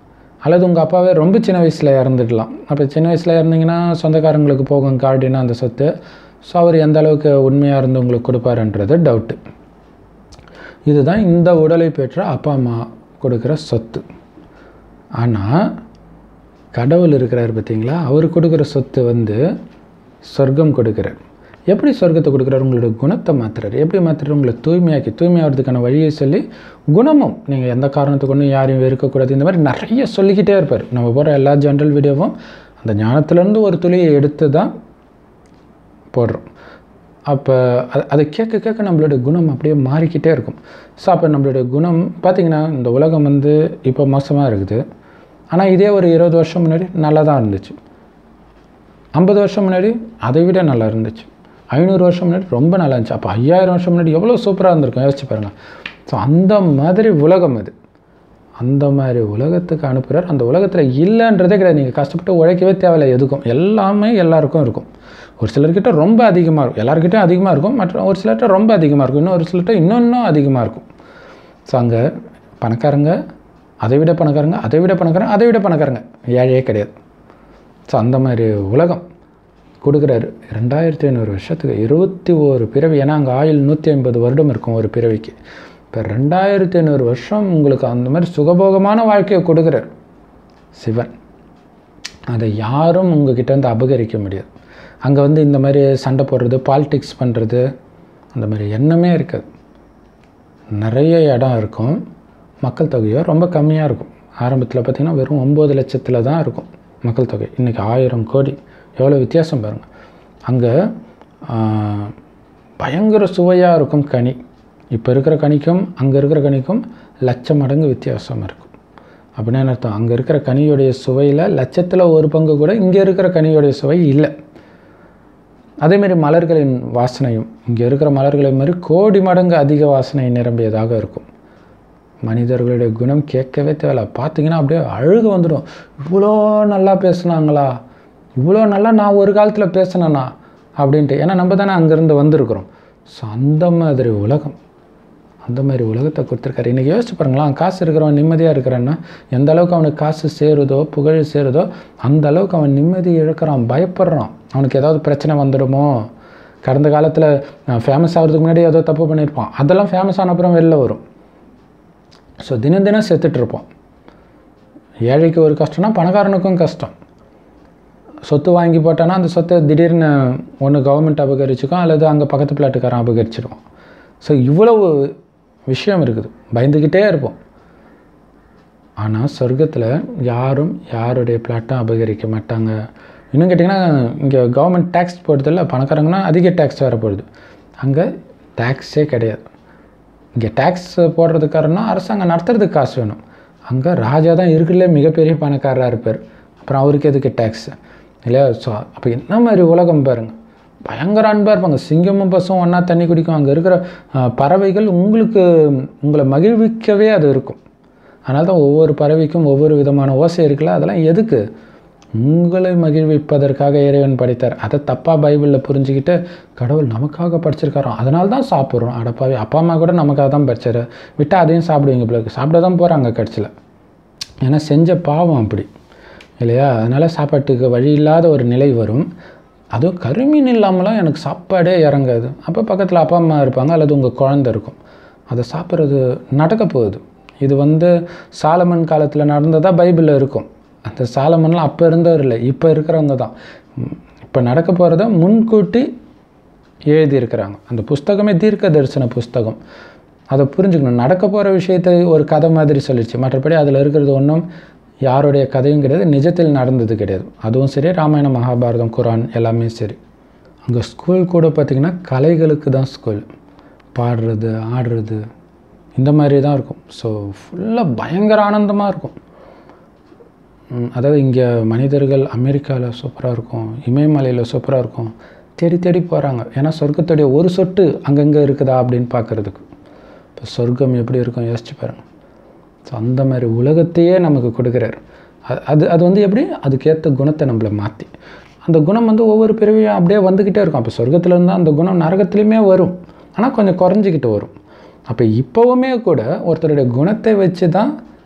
Speaker 1: அல்லது உங்கள் அப்பாவே ரொம்ப சின்ன வயசில் இறந்துடலாம் அப்போ சின்ன வயசில் இறந்தீங்கன்னா சொந்தக்காரங்களுக்கு போகும் கார்டினா அந்த சொத்து ஸோ அவர் எந்த அளவுக்கு உண்மையாக இருந்து உங்களுக்கு கொடுப்பாருன்றது டவுட்டு இதுதான் இந்த உடலை பெற்ற அப்பா அம்மா கொடுக்குற சொத்து ஆனால் கடவுள் இருக்கிறார் பார்த்தீங்களா அவர் கொடுக்குற சொத்து வந்து சொர்க்கம் கொடுக்குறார் எப்படி சொர்க்கத்தை கொடுக்குறாரு உங்களோட குணத்தை மாற்றுறாரு எப்படி மாற்றுறாரு உங்களை தூய்மையாக்கி தூய்மையாகிறதுக்கான வழியை சொல்லி குணமும் நீங்கள் எந்த காரணத்தை கொண்டும் யாரையும் வெறுக்கக்கூடாது இந்த மாதிரி நிறைய சொல்லிக்கிட்டே இருப்பார் நம்ம போகிற எல்லா ஜென்ரல் வீடியோவும் அந்த ஞானத்துலேருந்து ஒரு துளியை எடுத்து தான் போடுறோம் அப்போ அது அதை கேட்க கேட்க நம்மளோட குணம் அப்படியே மாறிக்கிட்டே இருக்கும் ஸோ அப்போ நம்மளுடைய குணம் பார்த்திங்கன்னா இந்த உலகம் வந்து இப்போ மோசமாக இருக்குது ஆனால் இதே ஒரு இருபது வருஷம் முன்னாடி நல்லா தான் இருந்துச்சு ஐம்பது வருஷம் முன்னாடி அதை விட நல்லா இருந்துச்சு ஐநூறு வருஷம் முன்னாடி ரொம்ப நல்லா இருந்துச்சு அப்போ ஐயாயிரம் வருஷம் முன்னாடி எவ்வளோ சூப்பராக இருந்திருக்கும் யோசிச்சு பாருங்கள் ஸோ அந்த மாதிரி உலகம் அது அந்த மாதிரி உலகத்துக்கு அனுப்புகிறார் அந்த உலகத்தில் இல்லைன்றதே கிடையாது நீங்கள் கஷ்டப்பட்டு உழைக்கவே தேவையில்லை எதுக்கும் எல்லாமே எல்லாருக்கும் இருக்கும் ஒரு சிலர்கிட்ட ரொம்ப அதிகமாக இருக்கும் எல்லாருக்கிட்டையும் அதிகமாக இருக்கும் மற்ற ஒரு சிலர்கிட்ட ரொம்ப அதிகமாக இருக்கும் இன்னும் ஒரு சிலர்கிட்ட இன்னொன்னும் அதிகமாக இருக்கும் ஸோ அங்கே பணக்காரங்க அதை விட பணக்காரங்க அதை விட பணக்காரங்க அதை விட பணக்காரங்க ஏழையே கிடையாது ஸோ அந்த மாதிரி உலகம் கொடுக்குறாரு ரெண்டாயிரத்தி ஐநூறு வருஷத்துக்கு இருபத்தி ஓரு பிறவி ஏன்னா அங்கே ஆயுள் நூற்றி ஐம்பது வருடம் இருக்கும் ஒரு பிறவிக்கு இப்போ ரெண்டாயிரத்தி ஐநூறு வருஷம் உங்களுக்கு அந்த மாதிரி சுகபோகமான வாழ்க்கையை கொடுக்குறார் சிவன் அதை யாரும் உங்ககிட்ட வந்து அபகரிக்க முடியாது அங்கே வந்து இந்த மாதிரி சண்டை போடுறது பாலிடிக்ஸ் பண்ணுறது அந்த மாதிரி எண்ணமே இருக்காது நிறைய இடம் இருக்கும் மக்கள் தொகையோ ரொம்ப கம்மியாக இருக்கும் ஆரம்பத்தில் பார்த்திங்கன்னா வெறும் ஒம்பது லட்சத்தில் தான் இருக்கும் மக்கள் தொகை இன்றைக்கி ஆயிரம் கோடி எவ்வளோ வித்தியாசம் பாருங்கள் அங்கே பயங்கர சுவையாக இருக்கும் கனி இப்போ இருக்கிற கனிக்கும் அங்கே இருக்கிற கனிக்கும் லட்ச மடங்கு வித்தியாசம் இருக்கும் அப்படின்னா என்ன அர்த்தம் அங்கே இருக்கிற கனியுடைய சுவையில் லட்சத்தில் ஒரு பங்கு கூட இங்கே இருக்கிற கனியுடைய சுவை இல்லை அதேமாரி மலர்களின் வாசனையும் இங்கே இருக்கிற மலர்களை மாதிரி கோடி மடங்கு அதிக வாசனை நிரம்பியதாக இருக்கும் மனிதர்களுடைய குணம் கேட்கவே தேவையில்ல பார்த்தீங்கன்னா அப்படியே அழுக வந்துடும் இவ்வளோ நல்லா பேசுனாங்களா இவ்வளோ நல்லா நான் ஒரு காலத்தில் பேசினேண்ணா அப்படின்ட்டு ஏன்னா நம்ம தானே அங்கேருந்து வந்திருக்கிறோம் ஸோ அந்த மாதிரி உலகம் அந்த மாதிரி உலகத்தை கொடுத்துருக்காரு இன்றைக்கி யோசிச்சு பாருங்களேன் காசு இருக்கிறவன் நிம்மதியாக இருக்கிறான்னா எந்த அளவுக்கு அவனுக்கு காசு சேருதோ புகழ் சேருதோ அந்த அளவுக்கு அவன் நிம்மதி இழக்கிறான் பயப்படுறான் அவனுக்கு ஏதாவது பிரச்சனை வந்துடுமோ கடந்த காலத்தில் ஃபேமஸ் ஆகிறதுக்கு முன்னாடி ஏதோ தப்பு பண்ணியிருப்பான் அதெல்லாம் ஃபேமஸ் ஆன அப்புறம் வெளில வரும் ஸோ தினம் தினம் செத்துட்ருப்போம் ஏழைக்கு ஒரு கஷ்டம்னா பணக்காரனுக்கும் கஷ்டம் சொத்து வாங்கி போட்டானா அந்த சொத்தை திடீர்னு ஒன்று கவர்மெண்ட் அபகரிச்சுக்கும் அல்லது அங்கே பக்கத்து பிளாட்டுக்காரன் அபகரிச்சிடுவான் ஸோ இவ்வளவு விஷயம் இருக்குது பயந்துக்கிட்டே இருப்போம் ஆனால் சொர்க்கத்தில் யாரும் யாருடைய பிளாட்டும் அபகரிக்க மாட்டாங்க இன்னும் கேட்டிங்கன்னா இங்கே கவர்மெண்ட் டேக்ஸ் போடுறதில்ல பணக்காரங்கன்னா அதிக டேக்ஸ் வர போடுது அங்கே டேக்ஸே கிடையாது இங்கே டேக்ஸ் போடுறதுக்கு காரணம் அரசாங்கம் நடத்துறதுக்கு காசு வேணும் அங்கே ராஜா தான் இருக்குல்ல மிகப்பெரிய பணக்காரராக இருப்பார் அப்புறம் அவருக்கு எதுக்கு டேக்ஸு இல்லையா ஸோ அப்போ என்ன மாதிரி உலகம் பாருங்கள் பயங்கர அன்பாக இருப்பாங்க சிங்கமும் பசும் ஒன்றா தண்ணி குடிக்கும் அங்கே இருக்கிற பறவைகள் உங்களுக்கு உங்களை மகிழ்விக்கவே அது இருக்கும் அதனால தான் ஒவ்வொரு பறவைக்கும் ஒவ்வொரு விதமான ஓசை இருக்குல்ல அதெல்லாம் எதுக்கு உங்களை மகிழ்விப்பதற்காக இறைவன் படைத்தார் அதை தப்பாக பைபிளில் புரிஞ்சுக்கிட்டு கடவுள் நமக்காக படிச்சிருக்காராம் அதனால தான் சாப்பிட்றோம் அடப்பாவே அப்பா அம்மா கூட நமக்காக தான் படித்தார் விட்டால் அதையும் சாப்பிடுவீங்க பிள்ளைக்கு சாப்பிட தான் போகிறாங்க கட்சியில் ஏன்னா செஞ்ச பாவம் அப்படி இல்லையா அதனால் சாப்பாட்டுக்கு வழி இல்லாத ஒரு நிலை வரும் அதுவும் கருமீன் இல்லாமலாம் எனக்கு சாப்பாடே இறங்காது அப்போ பக்கத்தில் அப்பா அம்மா இருப்பாங்க அல்லது உங்கள் குழந்த இருக்கும் அதை சாப்பிட்றது நடக்க போகுது இது வந்து சாலமன் காலத்தில் நடந்ததாக பைபிளில் இருக்கும் அந்த சாலமன்லாம் அப்போ இருந்தவர் இல்லை இப்போ இருக்கிறவங்க தான் இப்போ நடக்க போகிறத முன்கூட்டி எழுதியிருக்கிறாங்க அந்த புஸ்தகமே தீர்க்க தரிசன புஸ்தகம் அதை புரிஞ்சுக்கணும் நடக்க போகிற விஷயத்தை ஒரு கதை மாதிரி சொல்லிச்சு மற்றபடி அதில் இருக்கிறது ஒன்றும் யாருடைய கதையும் கிடையாது நிஜத்தில் நடந்தது கிடையாது அதுவும் சரி ராமாயணம் மகாபாரதம் குரான் எல்லாமே சரி அங்கே ஸ்கூல் கூட பார்த்திங்கன்னா கலைகளுக்கு தான் ஸ்கூல் பாடுறது ஆடுறது இந்த மாதிரி தான் இருக்கும் ஸோ ஃபுல்லாக பயங்கர ஆனந்தமாக இருக்கும் அதாவது இங்கே மனிதர்கள் அமெரிக்காவில் சூப்பராக இருக்கும் இமயமலையில் சூப்பராக இருக்கும் தேடி தேடி போகிறாங்க ஏன்னா சொர்க்கத்துடைய ஒரு சொட்டு அங்கங்கே இருக்குதா அப்படின்னு பார்க்குறதுக்கு இப்போ சொர்க்கம் எப்படி இருக்கும் யோசிச்சு பாருங்கள் ஸோ அந்த மாதிரி உலகத்தையே நமக்கு கொடுக்குறாரு அது அது வந்து எப்படி அதுக்கேற்ற குணத்தை நம்மளை மாற்றி அந்த குணம் வந்து ஒவ்வொரு பிறவியும் அப்படியே வந்துக்கிட்டே இருக்கும் அப்போ சொர்க்கத்தில் இருந்தால் அந்த குணம் நரகத்துலேயுமே வரும் ஆனால் கொஞ்சம் குறைஞ்சிக்கிட்டு வரும் அப்போ இப்போவுமே கூட ஒருத்தருடைய குணத்தை வச்சு தான்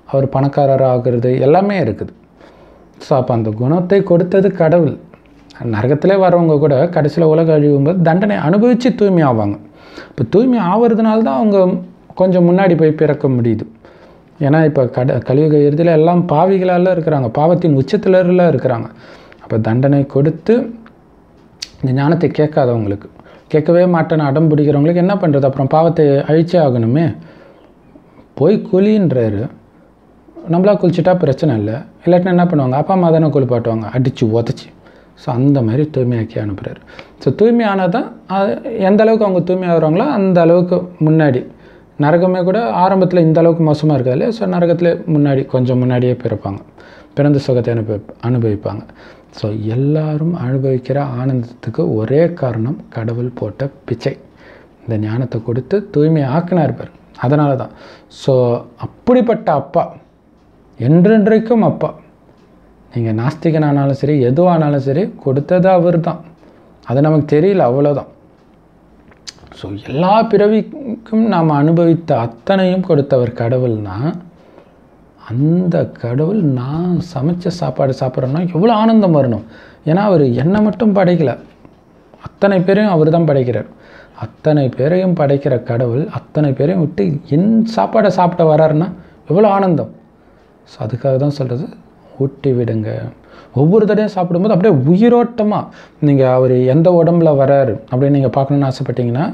Speaker 1: அவர் பணக்காரர் ஆகிறது எல்லாமே இருக்குது ஸோ அப்போ அந்த குணத்தை கொடுத்தது கடவுள் நரகத்திலே வரவங்க கூட கடைசியில் உலக அழிவும்போது தண்டனை அனுபவித்து தூய்மை ஆவாங்க இப்போ தூய்மை ஆவறதுனால தான் அவங்க கொஞ்சம் முன்னாடி போய் பிறக்க முடியுது ஏன்னா இப்போ கட கலியுக இறுதியில் எல்லாம் பாவிகளால இருக்கிறாங்க பாவத்தின் உச்சத்திலலாம் இருக்கிறாங்க அப்போ தண்டனை கொடுத்து இந்த ஞானத்தை கேட்காதவங்களுக்கு கேட்கவே மாட்டேன்னு அடம் பிடிக்கிறவங்களுக்கு என்ன பண்ணுறது அப்புறம் பாவத்தை அழிச்சே ஆகணுமே போய் குழின்றாரு நம்மளா குளிச்சுட்டா பிரச்சனை இல்லை இல்லாட்டினா என்ன பண்ணுவாங்க அப்பா அம்மா தானே குளிப்பாட்டுவாங்க அடித்து உதச்சி ஸோ அந்த மாதிரி தூய்மையாக்கி அனுப்புகிறாரு ஸோ தூய்மையானால் தான் அது எந்த அளவுக்கு அவங்க தூய்மையாகிறாங்களோ அந்த அளவுக்கு முன்னாடி நரகமே கூட ஆரம்பத்தில் இந்த அளவுக்கு மோசமாக இருக்காது இல்லையா ஸோ நரகத்தில் முன்னாடி கொஞ்சம் முன்னாடியே பிறப்பாங்க பிறந்த சுகத்தை அனுபவி அனுபவிப்பாங்க ஸோ எல்லாரும் அனுபவிக்கிற ஆனந்தத்துக்கு ஒரே காரணம் கடவுள் போட்ட பிச்சை இந்த ஞானத்தை கொடுத்து தூய்மை ஆக்கினார் பாரு அதனால தான் ஸோ அப்படிப்பட்ட அப்பா என்றென்றைக்கும் அப்பா நீங்கள் நாஸ்திகனானாலும் சரி எதுவானாலும் சரி கொடுத்தது அவர் தான் அது நமக்கு தெரியல அவ்வளோதான் ஸோ எல்லா பிறவிக்கும் நாம் அனுபவித்த அத்தனையும் கொடுத்தவர் கடவுள்னா அந்த கடவுள் நான் சமைச்ச சாப்பாடு சாப்பிட்றேன்னா எவ்வளோ ஆனந்தம் வரணும் ஏன்னா அவர் என்னை மட்டும் படைக்கல அத்தனை பேரையும் அவர் தான் படைக்கிறார் அத்தனை பேரையும் படைக்கிற கடவுள் அத்தனை பேரையும் விட்டு என் சாப்பாடை சாப்பிட வராருன்னா எவ்வளோ ஆனந்தம் ஸோ அதுக்காக தான் சொல்கிறது ஊட்டி விடுங்க ஒவ்வொரு தடையும் சாப்பிடும்போது அப்படியே உயிரோட்டமாக நீங்கள் அவர் எந்த உடம்புல வராரு அப்படின்னு நீங்கள் பார்க்கணுன்னு ஆசைப்பட்டீங்கன்னா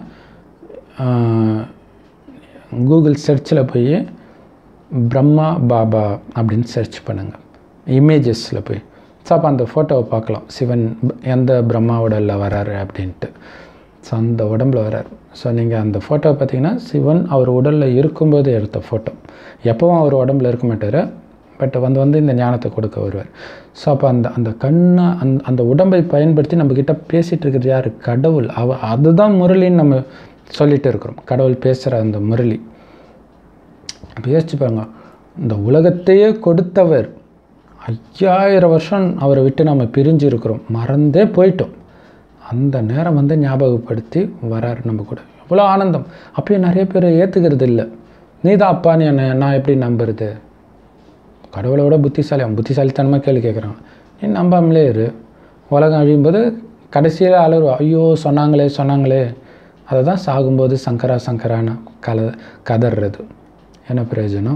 Speaker 1: கூகுள் சர்ச்சில் போய் பிரம்மா பாபா அப்படின்னு சர்ச் பண்ணுங்கள் இமேஜஸில் போய் ஸோ அப்போ அந்த ஃபோட்டோவை பார்க்கலாம் சிவன் எந்த பிரம்மா உடலில் வராரு அப்படின்ட்டு ஸோ அந்த உடம்புல வரார் ஸோ நீங்கள் அந்த ஃபோட்டோ பார்த்தீங்கன்னா சிவன் அவர் உடலில் இருக்கும்போது எடுத்த ஃபோட்டோ எப்போவும் அவர் உடம்புல இருக்க மாட்டார் பட் வந்து வந்து இந்த ஞானத்தை கொடுக்க வருவார் ஸோ அப்போ அந்த அந்த கண்ணை அந்த அந்த உடம்பை பயன்படுத்தி நம்மக்கிட்ட பேசிகிட்டு இருக்கிறது யார் கடவுள் அவ அதுதான் முரளின்னு நம்ம சொல்லிட்டு இருக்கிறோம் கடவுள் பேசுகிற அந்த முரளி அப்போ யோசிச்சு பாருங்க இந்த உலகத்தையே கொடுத்தவர் ஐயாயிரம் வருஷம் அவரை விட்டு நம்ம பிரிஞ்சு இருக்கிறோம் மறந்தே போயிட்டோம் அந்த நேரம் வந்து ஞாபகப்படுத்தி வராரு நம்ம கூட எவ்வளோ ஆனந்தம் அப்பயும் நிறைய பேர் ஏற்றுக்கிறது இல்லை நீ தான் அப்பான்னு என்ன நான் எப்படி நம்புறது கடவுளை விட புத்திசாலி அவன் புத்திசாலித்தனமாக கேள்வி கேட்குறான் நீ நம்பாமலே இரு உலகம் அழியும்போது கடைசியில் அலறுவா ஐயோ சொன்னாங்களே சொன்னாங்களே அதை தான் சாகும்போது சங்கரா சங்கரான்னு கல கதறது என்ன பிரயோஜனம்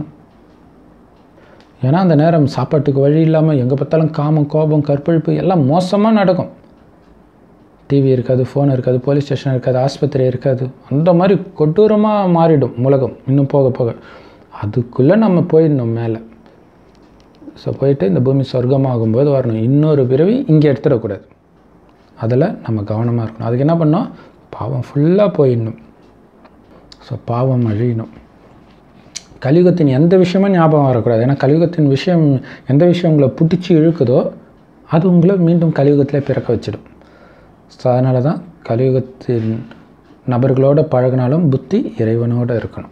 Speaker 1: ஏன்னா அந்த நேரம் சாப்பாட்டுக்கு வழி இல்லாமல் எங்கே பார்த்தாலும் காமம் கோபம் கற்பழிப்பு எல்லாம் மோசமாக நடக்கும் டிவி இருக்காது ஃபோன் இருக்காது போலீஸ் ஸ்டேஷன் இருக்காது ஆஸ்பத்திரி இருக்காது அந்த மாதிரி கொடூரமாக மாறிடும் உலகம் இன்னும் போக போக அதுக்குள்ளே நம்ம போயிடணும் மேலே ஸோ போயிட்டு இந்த பூமி சொர்க்கமாகும்போது வரணும் இன்னொரு பிறவி இங்கே எடுத்துடக்கூடாது அதில் நம்ம கவனமாக இருக்கணும் அதுக்கு என்ன பண்ணோம் பாவம் ஃபுல்லாக போயிடணும் ஸோ பாவம் அழியணும் கலியுகத்தின் எந்த விஷயமும் ஞாபகம் வரக்கூடாது ஏன்னா கலியுகத்தின் விஷயம் எந்த விஷயம் உங்களை பிடிச்சி இழுக்குதோ அது உங்களை மீண்டும் கலியுகத்திலே பிறக்க வச்சிடும் ஸோ அதனால தான் கலியுகத்தின் நபர்களோட பழகினாலும் புத்தி இறைவனோடு இருக்கணும்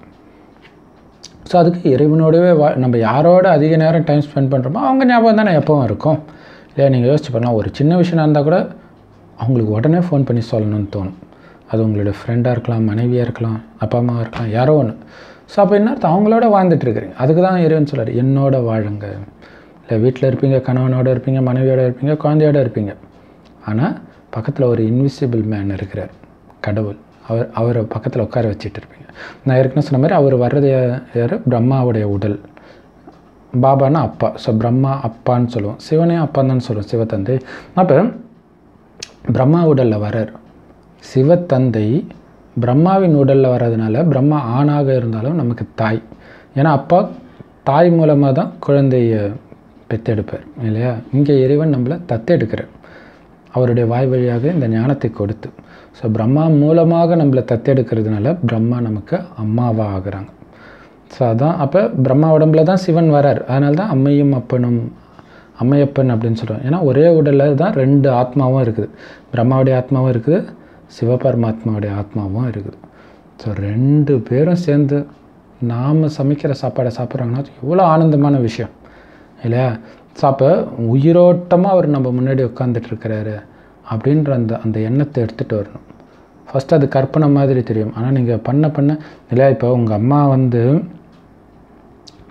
Speaker 1: ஸோ அதுக்கு இறைவனோடவே வா நம்ம யாரோட அதிக நேரம் டைம் ஸ்பெண்ட் பண்ணுறோமோ அவங்க ஞாபகம் தானே எப்பவும் இருக்கும் இல்லையா நீங்கள் யோசிச்சு பண்ணலாம் ஒரு சின்ன விஷயம் இருந்தால் கூட அவங்களுக்கு உடனே ஃபோன் பண்ணி சொல்லணும்னு தோணும் அது உங்களுடைய ஃப்ரெண்டாக இருக்கலாம் மனைவியாக இருக்கலாம் அப்பா அம்மாவாக இருக்கலாம் யாரோ ஒன்று ஸோ அப்போ என்ன அர்த்தம் அவங்களோட வாழ்ந்துட்டு இருக்கிறீங்க அதுக்கு தான் இறைவன் சொல்கிறார் என்னோட வாழுங்க இல்லை வீட்டில் இருப்பீங்க கணவனோட இருப்பீங்க மனைவியோட இருப்பீங்க குழந்தையோட இருப்பீங்க ஆனால் பக்கத்தில் ஒரு இன்விசிபிள் மேன் இருக்கிறார் கடவுள் அவர் அவரை பக்கத்தில் உட்கார வச்சுட்டு இருப்பீங்க நான் ஏற்கனவே சொன்ன மாதிரி அவர் வர்றது யா- யார் பிரம்மாவுடைய உடல் பாபான்னா அப்பா ஸோ பிரம்மா அப்பான்னு சொல்லுவோம் சிவனே அப்பான்னு தான் சொல்லுவோம் சிவத்தந்தை அப்போ பிரம்மா உடலில் வரார் சிவத்தந்தை பிரம்மாவின் உடலில் வர்றதுனால பிரம்மா ஆணாக இருந்தாலும் நமக்கு தாய் ஏன்னா அப்பா தாய் மூலமாக தான் குழந்தைய பெத்தெடுப்பார் இல்லையா இங்கே இறைவன் நம்மளை தத்தெடுக்கிறார் அவருடைய வாய் வழியாக இந்த ஞானத்தை கொடுத்து ஸோ பிரம்மா மூலமாக நம்மளை தத்தெடுக்கிறதுனால பிரம்மா நமக்கு அம்மாவாக ஆகுறாங்க ஸோ அதான் அப்போ பிரம்மா உடம்புல தான் சிவன் வரார் அதனால தான் அம்மையும் அப்பனும் அம்மையப்பன் அப்படின்னு சொல்கிறோம் ஏன்னா ஒரே உடலில் தான் ரெண்டு ஆத்மாவும் இருக்குது பிரம்மாவுடைய ஆத்மாவும் இருக்குது சிவபரமாத்மாவுடைய ஆத்மாவும் இருக்குது ஸோ ரெண்டு பேரும் சேர்ந்து நாம் சமைக்கிற சாப்பாடை சாப்பிட்றாங்கன்னா அது எவ்வளோ ஆனந்தமான விஷயம் இல்லையா ஸோ அப்போ உயிரோட்டமாக அவர் நம்ம முன்னாடி உட்காந்துட்டு இருக்கிறாரு அப்படின்ற அந்த அந்த எண்ணத்தை எடுத்துகிட்டு வரணும் ஃபஸ்ட்டு அது கற்பனை மாதிரி தெரியும் ஆனால் நீங்கள் பண்ண பண்ண இல்லையா இப்போ உங்கள் அம்மா வந்து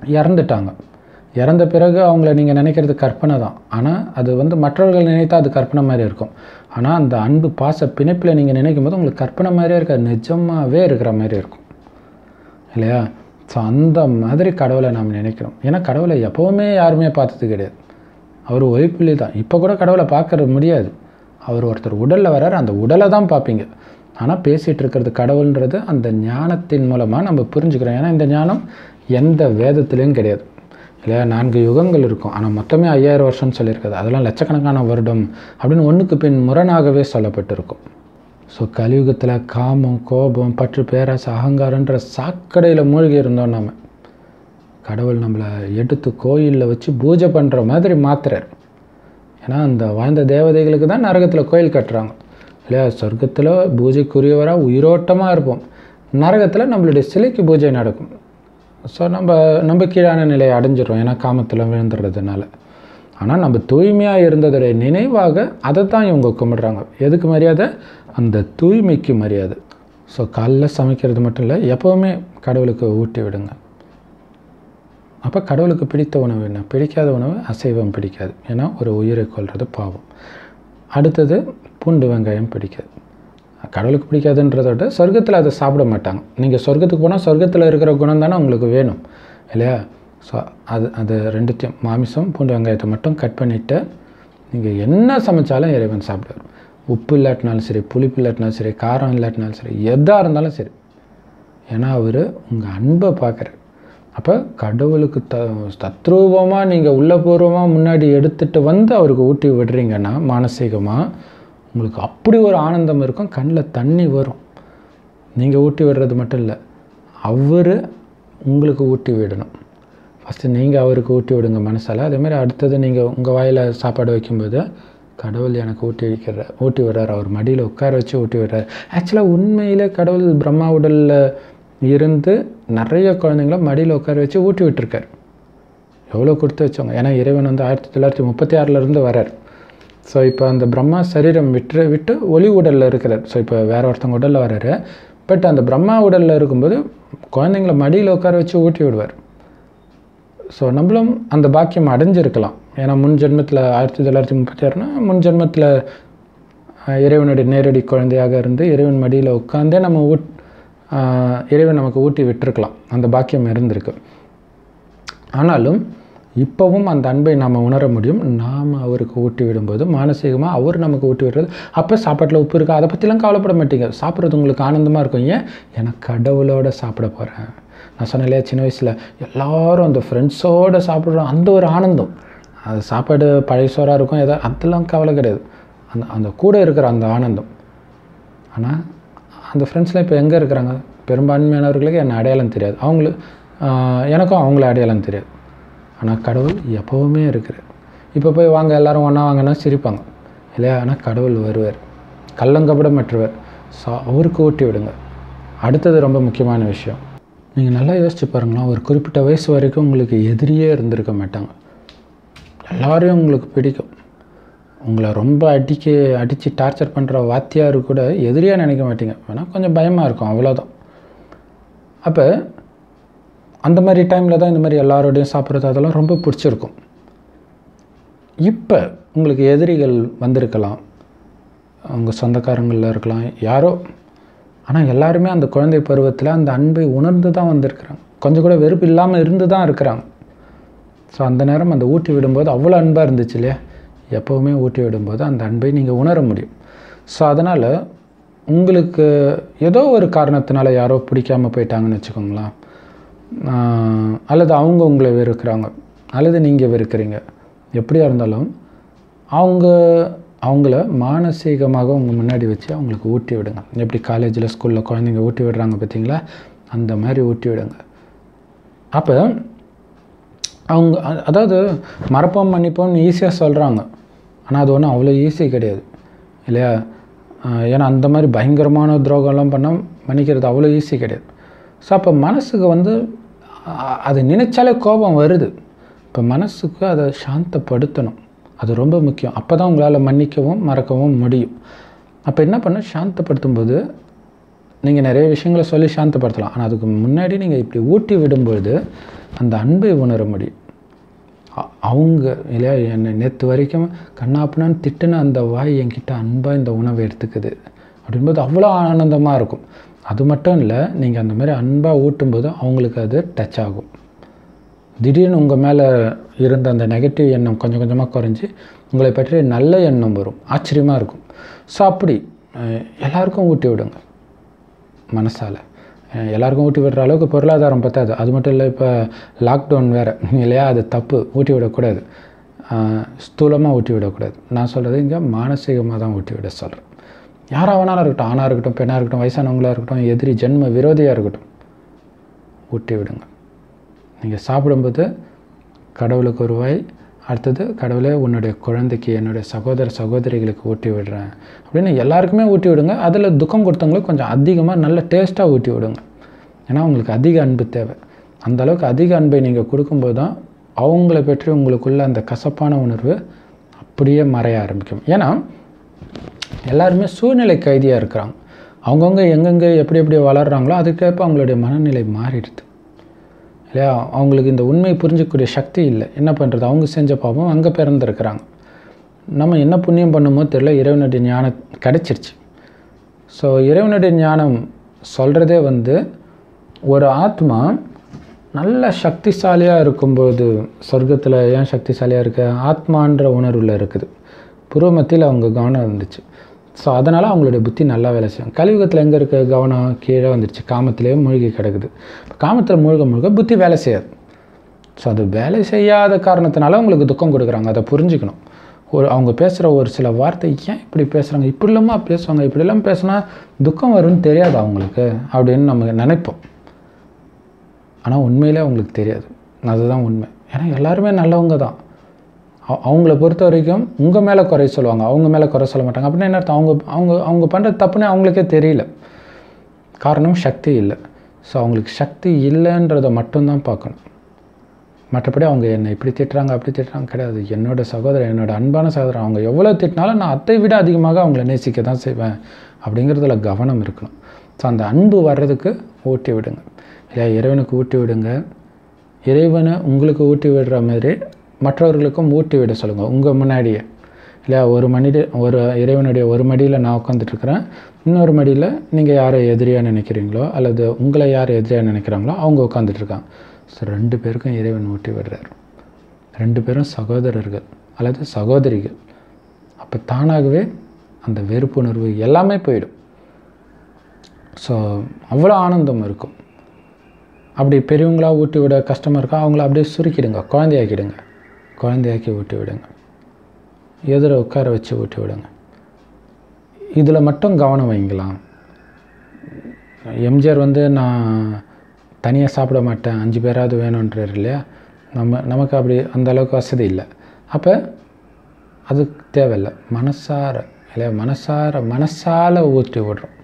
Speaker 1: இறந்துட்டாங்க இறந்த பிறகு அவங்கள நீங்கள் நினைக்கிறது கற்பனை தான் ஆனால் அது வந்து மற்றவர்கள் நினைத்தா அது கற்பனை மாதிரி இருக்கும் ஆனால் அந்த அன்பு பாச பிணைப்பில் நீங்கள் நினைக்கும் போது உங்களுக்கு கற்பனை மாதிரியே இருக்காது நிஜமாகவே இருக்கிற மாதிரி இருக்கும் இல்லையா ஸோ அந்த மாதிரி கடவுளை நாம் நினைக்கிறோம் ஏன்னா கடவுளை எப்போவுமே யாருமே பார்த்தது கிடையாது அவர் ஒய்ப்புள்ளி தான் இப்போ கூட கடவுளை பார்க்கற முடியாது அவர் ஒருத்தர் உடலில் வராரு அந்த உடலை தான் பார்ப்பீங்க ஆனால் பேசிகிட்டு இருக்கிறது கடவுள்ன்றது அந்த ஞானத்தின் மூலமாக நம்ம புரிஞ்சுக்கிறோம் ஏன்னா இந்த ஞானம் எந்த வேதத்துலேயும் கிடையாது இல்லையா நான்கு யுகங்கள் இருக்கும் ஆனால் மொத்தமே ஐயாயிரம் வருஷம்னு சொல்லியிருக்காது அதெல்லாம் லட்சக்கணக்கான வருடம் அப்படின்னு ஒன்றுக்கு பின் முரணாகவே சொல்லப்பட்டிருக்கும் ஸோ கலியுகத்தில் காமம் கோபம் பற்று பேராசை அகங்காரன்ற சாக்கடையில் மூழ்கி இருந்தோம் நம்ம கடவுள் நம்மளை எடுத்து கோயிலில் வச்சு பூஜை பண்ணுற மாதிரி மாத்துறார் ஏன்னா அந்த வாழ்ந்த தேவதைகளுக்கு தான் நரகத்தில் கோயில் கட்டுறாங்க இல்லையா சொர்க்கத்தில் பூஜைக்குரியவராக உயிரோட்டமாக இருப்போம் நரகத்தில் நம்மளுடைய சிலைக்கு பூஜை நடக்கும் ஸோ நம்ம நம்பிக்கையான நிலையை அடைஞ்சிரும் ஏன்னா காமத்தில் விழுந்துடுறதுனால ஆனால் நம்ம தூய்மையாக இருந்ததுடைய நினைவாக அதை தான் இவங்க கும்பிடுறாங்க எதுக்கு மரியாதை அந்த தூய்மைக்கு மரியாதை ஸோ காலைல சமைக்கிறது மட்டும் இல்லை எப்போவுமே கடவுளுக்கு ஊட்டி விடுங்க அப்போ கடவுளுக்கு பிடித்த உணவு என்ன பிடிக்காத உணவு அசைவம் பிடிக்காது ஏன்னா ஒரு உயிரை கொல்றது பாவம் அடுத்தது பூண்டு வெங்காயம் பிடிக்காது கடவுளுக்கு பிடிக்காதுன்றதை விட சொர்க்கத்தில் அதை சாப்பிட மாட்டாங்க நீங்கள் சொர்க்கத்துக்கு போனால் சொர்க்கத்தில் இருக்கிற குணம் தானே உங்களுக்கு வேணும் இல்லையா ஸோ அது அது ரெண்டுத்தையும் மாமிசம் பூண்டு வெங்காயத்தை மட்டும் கட் பண்ணிவிட்டு நீங்கள் என்ன சமைச்சாலும் இறைவன் சாப்பிடுவார் உப்பு இல்லாட்டினாலும் சரி புளிப்பு இல்லாட்டினாலும் சரி காரம் இல்லாட்டினாலும் சரி எதாக இருந்தாலும் சரி ஏன்னா அவர் உங்கள் அன்பை பார்க்குறார் அப்போ கடவுளுக்கு த தத்ரூபமாக நீங்கள் உள்ளபூர்வமாக முன்னாடி எடுத்துகிட்டு வந்து அவருக்கு ஊட்டி விடுறீங்கன்னா மானசீகமாக உங்களுக்கு அப்படி ஒரு ஆனந்தம் இருக்கும் கண்ணில் தண்ணி வரும் நீங்கள் ஊட்டி விடுறது மட்டும் இல்லை அவர் உங்களுக்கு ஊட்டி விடணும் ஃபஸ்ட்டு நீங்கள் அவருக்கு ஊட்டி விடுங்க மனசால் அதேமாதிரி அடுத்தது நீங்கள் உங்கள் வாயில் சாப்பாடு வைக்கும்போது கடவுள் எனக்கு ஊட்டி வைக்கிற ஊட்டி விடுறார் அவர் மடியில் உட்கார வச்சு ஊட்டி விடுறார் ஆக்சுவலாக உண்மையிலே கடவுள் பிரம்மா உடலில் இருந்து நிறைய குழந்தைங்கள மடியில் உட்கார வச்சு ஊட்டி விட்டுருக்கார் எவ்வளோ கொடுத்து வச்சவங்க ஏன்னா இறைவன் வந்து ஆயிரத்தி தொள்ளாயிரத்தி முப்பத்தி ஆறிலேருந்து வரார் ஸோ இப்போ அந்த பிரம்மா சரீரம் விட்டு விட்டு ஒளி உடலில் இருக்கிறார் ஸோ இப்போ வேற ஒருத்தவங்க உடலில் வராரு பட் அந்த பிரம்மா உடலில் இருக்கும்போது குழந்தைங்கள மடியில் உட்கார வச்சு ஊட்டி விடுவார் ஸோ நம்மளும் அந்த பாக்கியம் அடைஞ்சிருக்கலாம் ஏன்னா முன் ஜென்மத்தில் ஆயிரத்தி தொள்ளாயிரத்தி முப்பத்தி ஆறுனா முன் ஜென்மத்தில் இறைவனுடைய நேரடி குழந்தையாக இருந்து இறைவன் மடியில் உட்காந்தே நம்ம ஊட் ஆஹ் இறைவன் நமக்கு ஊட்டி விட்டுருக்கலாம் அந்த பாக்கியம் இருந்திருக்கு ஆனாலும் இப்போவும் அந்த அன்பை நாம் உணர முடியும் நாம் அவருக்கு ஊட்டி விடும்போது மானசீகமாக அவர் நமக்கு ஊட்டி விடுறது அப்போ சாப்பாட்டில் உப்பு இருக்கா அதை பற்றிலாம் கவலைப்பட மாட்டீங்க சாப்பிட்றது உங்களுக்கு ஆனந்தமாக இருக்கும் ஏன் எனக்கு கடவுளோட சாப்பிட போகிறேன் நான் சொன்னேன் இல்லையா சின்ன வயசில் எல்லாரும் அந்த ஃப்ரெண்ட்ஸோடு சாப்பிட்றோம் அந்த ஒரு ஆனந்தம் அது சாப்பாடு பழைய சோறாக இருக்கும் எதாவது அதெல்லாம் கவலை கிடையாது அந்த அந்த கூட இருக்கிற அந்த ஆனந்தம் ஆனால் அந்த ஃப்ரெண்ட்ஸ்லாம் இப்போ எங்கே இருக்கிறாங்க பெரும்பான்மையானவர்களுக்கு என்ன அடையாளம் தெரியாது அவங்களுக்கு ஆஹ் எனக்கும் அவங்கள அடையாளம் தெரியாது ஆனால் கடவுள் எப்போவுமே இருக்கிறார் இப்போ போய் வாங்க எல்லாரும் ஒன்றா வாங்கன்னா சிரிப்பாங்க இல்லையா ஆனால் கடவுள் வருவார் கள்ளங்கப்படமற்றவர் ஸோ அவருக்கு ஊட்டி விடுங்க அடுத்தது ரொம்ப முக்கியமான விஷயம் நீங்கள் நல்லா யோசிச்சு பாருங்களேன் ஒரு குறிப்பிட்ட வயசு வரைக்கும் உங்களுக்கு எதிரியே இருந்திருக்க மாட்டாங்க எல்லாரையும் உங்களுக்கு பிடிக்கும் உங்களை ரொம்ப அடிக்க அடித்து டார்ச்சர் பண்ணுற வாத்தியார் கூட எதிரியாக நினைக்க மாட்டீங்க வேணால் கொஞ்சம் பயமாக இருக்கும் அவ்வளோதான் அப்போ அந்த மாதிரி டைமில் தான் இந்த மாதிரி எல்லாரோடையும் சாப்பிட்றது அதெல்லாம் ரொம்ப பிடிச்சிருக்கும் இப்போ உங்களுக்கு எதிரிகள் வந்திருக்கலாம் உங்கள் சொந்தக்காரங்களில் இருக்கலாம் யாரோ ஆனால் எல்லாருமே அந்த குழந்தை பருவத்தில் அந்த அன்பை உணர்ந்து தான் வந்திருக்கிறாங்க கொஞ்சம் கூட வெறுப்பு இல்லாமல் இருந்து தான் இருக்கிறாங்க ஸோ அந்த நேரம் அந்த ஊட்டி விடும்போது அவ்வளோ அன்பாக இருந்துச்சு இல்லையா எப்போவுமே ஊட்டி விடும்போது அந்த அன்பை நீங்கள் உணர முடியும் ஸோ அதனால் உங்களுக்கு ஏதோ ஒரு காரணத்தினால யாரோ பிடிக்காம போயிட்டாங்கன்னு வச்சுக்கோங்களேன் ஆஹ் அல்லது அவங்க உங்களை வெறுக்கிறாங்க அல்லது நீங்கள் வெறுக்கிறீங்க எப்படியா இருந்தாலும் அவங்க அவங்கள மானசீகமாக உங்கள் முன்னாடி வச்சு அவங்களுக்கு ஊட்டி விடுங்க எப்படி காலேஜில் ஸ்கூலில் குழந்தைங்க ஊட்டி விடுறாங்க பார்த்தீங்களா அந்த மாதிரி ஊட்டி விடுங்க அப்போ அவங்க அ- அதாவது மறப்போம் மன்னிப்போம்னு ஈஸியாக சொல்கிறாங்க ஆனால் அது ஒன்றும் அவ்வளோ ஈஸி கிடையாது இல்லையா ஆஹ் ஏன்னா அந்த மாதிரி பயங்கரமான துரோகம்லாம் பண்ணால் மன்னிக்கிறது அவ்வளோ ஈஸி கிடையாது ஸோ அப்போ மனசுக்கு வந்து அ- அது நினைச்சாலே கோபம் வருது இப்போ மனசுக்கு அதை சாந்தப்படுத்தணும் அது ரொம்ப முக்கியம் அப்போ தான் உங்களால் மன்னிக்கவும் மறக்கவும் முடியும் அப்போ என்ன பண்ண சாந்தப்படுத்தும் போது நீங்கள் நிறைய விஷயங்களை சொல்லி சாந்தப்படுத்தலாம் ஆனால் அதுக்கு முன்னாடி நீங்கள் இப்படி ஊட்டி விடும்பொழுது அந்த அன்பை உணர முடியும் அ- அவங்க இல்லையா என்னை நேற்று வரைக்கும் கண்ணாப்புனான்னு திட்டுன அந்த வாய் என்கிட்ட அன்பாக இந்த உணவை எடுத்துக்குது அப்படின்போது அவ்வளோ ஆனந்தமாக இருக்கும் அது மட்டும் இல்லை நீங்கள் அந்த மாதிரி அன்பாக ஊட்டும்போது அவங்களுக்கு அது டச் ஆகும் திடீர்னு உங்கள் மேலே இருந்த அந்த நெகட்டிவ் எண்ணம் கொஞ்சம் கொஞ்சமாக குறைஞ்சி உங்களை பற்றி நல்ல எண்ணம் வரும் ஆச்சரியமாக இருக்கும் ஸோ அப்படி அஹ், எல்லாருக்கும் ஊட்டி விடுங்க மனசால் அஹ், எல்லாருக்கும் ஊட்டி விடுற அளவுக்கு பொருளாதாரம் பத்தாது அது மட்டும் இல்லை இப்போ லாக்டவுன் வேறு இல்லையா அது தப்பு ஊட்டி விடக்கூடாது ஸ்தூலமாக ஊட்டி விடக்கூடாது நான் சொல்கிறது இங்கே மானசீகமாக தான் ஊட்டி விட சொல்கிறேன் யாராக வேணாலும் இருக்கட்டும் ஆணாக இருக்கட்டும் பெண்ணாக இருக்கட்டும் வயசானவங்களாக இருக்கட்டும் எதிரி ஜென்ம விரோதியாக இருக்கட்டும் ஊட்டி விடுங்க நீங்கள் சாப்பிடும்போது கடவுளுக்கு ஒரு வாய் அடுத்தது கடவுளே உன்னுடைய குழந்தைக்கு என்னுடைய சகோதர சகோதரிகளுக்கு ஊட்டி விடுறேன் அப்படின்னு எல்லாருக்குமே ஊட்டி விடுங்க அதில் துக்கம் கொடுத்தவங்களுக்கு கொஞ்சம் அதிகமாக நல்ல டேஸ்ட்டாக ஊட்டி விடுங்க ஏன்னா உங்களுக்கு அதிக அன்பு தேவை அந்த அளவுக்கு அதிக அன்பை நீங்கள் கொடுக்கும்போது தான் அவங்கள பற்றி உங்களுக்குள்ள அந்த கசப்பான உணர்வு அப்படியே மறைய ஆரம்பிக்கும் ஏன்னா எல்லாருமே சூழ்நிலை கைதியாக இருக்கிறாங்க அவங்கவுங்க எங்கெங்கே எப்படி எப்படி வளர்கிறாங்களோ அதுக்கேற்ப அவங்களுடைய மனநிலை மாறிடுது இல்லையா அவங்களுக்கு இந்த உண்மை புரிஞ்சக்கூடிய சக்தி இல்லை என்ன பண்ணுறது அவங்க செஞ்ச பாவம் அங்கே பிறந்திருக்கிறாங்க நம்ம என்ன புண்ணியம் பண்ணுமோ தெரியல இறைவனுடைய ஞானம் கிடச்சிருச்சு ஸோ இறைவனுடைய ஞானம் சொல்கிறதே வந்து ஒரு ஆத்மா நல்ல சக்திசாலியாக இருக்கும்போது சொர்க்கத்தில் ஏன் சக்திசாலியாக இருக்க ஆத்மான்ற உணர்வில் இருக்குது புருவ மத்தியில் அவங்க கவனம் இருந்துச்சு ஸோ அதனால் அவங்களுடைய புத்தி நல்லா வேலை செய்யும் கலியுகத்தில் எங்கே இருக்க கவனம் கீழே வந்துருச்சு காமத்திலேயே மூழ்கி கிடக்குது இப்போ காமத்தில் மூழ்க மூழ்க புத்தி வேலை செய்யாது ஸோ அது வேலை செய்யாத காரணத்தினால அவங்களுக்கு துக்கம் கொடுக்குறாங்க அதை புரிஞ்சுக்கணும் ஒரு அவங்க பேசுகிற ஒரு சில வார்த்தை ஏன் இப்படி பேசுகிறாங்க இப்படிலாமா பேசுவாங்க இப்படிலாம் பேசினா துக்கம் வரும்னு தெரியாது அவங்களுக்கு அப்படின்னு நம்ம நினைப்போம் ஆனால் உண்மையிலே அவங்களுக்கு தெரியாது அதுதான் உண்மை ஏன்னா எல்லாருமே நல்லவங்க தான் அவ- அவங்கள பொறுத்த வரைக்கும் உங்கள் மேலே குறை சொல்லுவாங்க அவங்க மேலே குறை சொல்ல மாட்டாங்க அப்படின்னா என்ன அர்த்தம் அவங்க அவங்க அவங்க பண்ணுற தப்புன்னு அவங்களுக்கே தெரியல காரணம் சக்தி இல்லை ஸோ அவங்களுக்கு சக்தி இல்லைன்றதை மட்டும்தான் பார்க்கணும் மற்றபடி அவங்க என்னை இப்படி திட்டுறாங்க அப்படி திட்டுறாங்க கிடையாது என்னோட சகோதரன் என்னோட அன்பான சகோதரன் அவங்க எவ்வளோ திட்டினாலும் நான் அதை விட அதிகமாக அவங்கள நேசிக்க தான் செய்வேன் அப்படிங்கிறதுல கவனம் இருக்கணும் ஸோ அந்த அன்பு வர்றதுக்கு ஊட்டி விடுங்க இல்லையா இறைவனுக்கு ஊட்டி விடுங்க இறைவனை உங்களுக்கு ஊட்டி விடுற மாதிரி மற்றவர்களுக்கும் ஊட்டி விட சொல்லுங்கள் உங்கள் முன்னாடியே இல்லையா ஒரு மடியில் ஒரு இறைவனுடைய ஒரு மடியில் நான் உட்காந்துட்ருக்கிறேன் இன்னொரு மடியில் நீங்கள் யாரை எதிரியாக நினைக்கிறீங்களோ அல்லது உங்களை யார் எதிரியாக நினைக்கிறாங்களோ அவங்க உட்காந்துட்ருக்காங்க ஸோ ரெண்டு பேருக்கும் இறைவன் ஊட்டி விடுறார் ரெண்டு பேரும் சகோதரர்கள் அல்லது சகோதரிகள் அப்போ தானாகவே அந்த வெறுப்புணர்வு எல்லாமே போயிடும் ஸோ அவ்வளோ ஆனந்தம் இருக்கும் அப்படி பெரியவங்களா ஊட்டி விட கஷ்டமாக இருக்கா அவங்கள அப்படியே சுருக்கிடுங்க குழந்தையாக்கிடுங்க குழந்தையாக்கி ஊட்டி விடுங்க எதிர உட்கார வச்சு ஊட்டி விடுங்க இதில் மட்டும் கவனம் வைங்களாம் எம்ஜிஆர் வந்து நான் தனியாக சாப்பிட மாட்டேன் அஞ்சு பேராவது வேணுன்றார் இல்லையா நம்ம நமக்கு அப்படி அந்த அளவுக்கு வசதி இல்லை அப்போ அது தேவையில்லை மனசார இல்லையா மனசார மனசால ஊற்றி விடுறோம்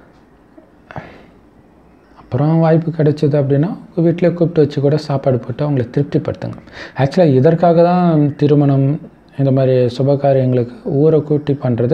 Speaker 1: அப்புறம் வாய்ப்பு கிடைச்சிது அப்படின்னா உங்கள் வீட்டிலே கூப்பிட்டு வச்சு கூட சாப்பாடு போட்டு அவங்கள திருப்திப்படுத்துங்க ஆக்சுவலாக இதற்காக தான் திருமணம் இந்த மாதிரி சுப காரியங்களுக்கு ஊரை கூட்டி பண்ணுறது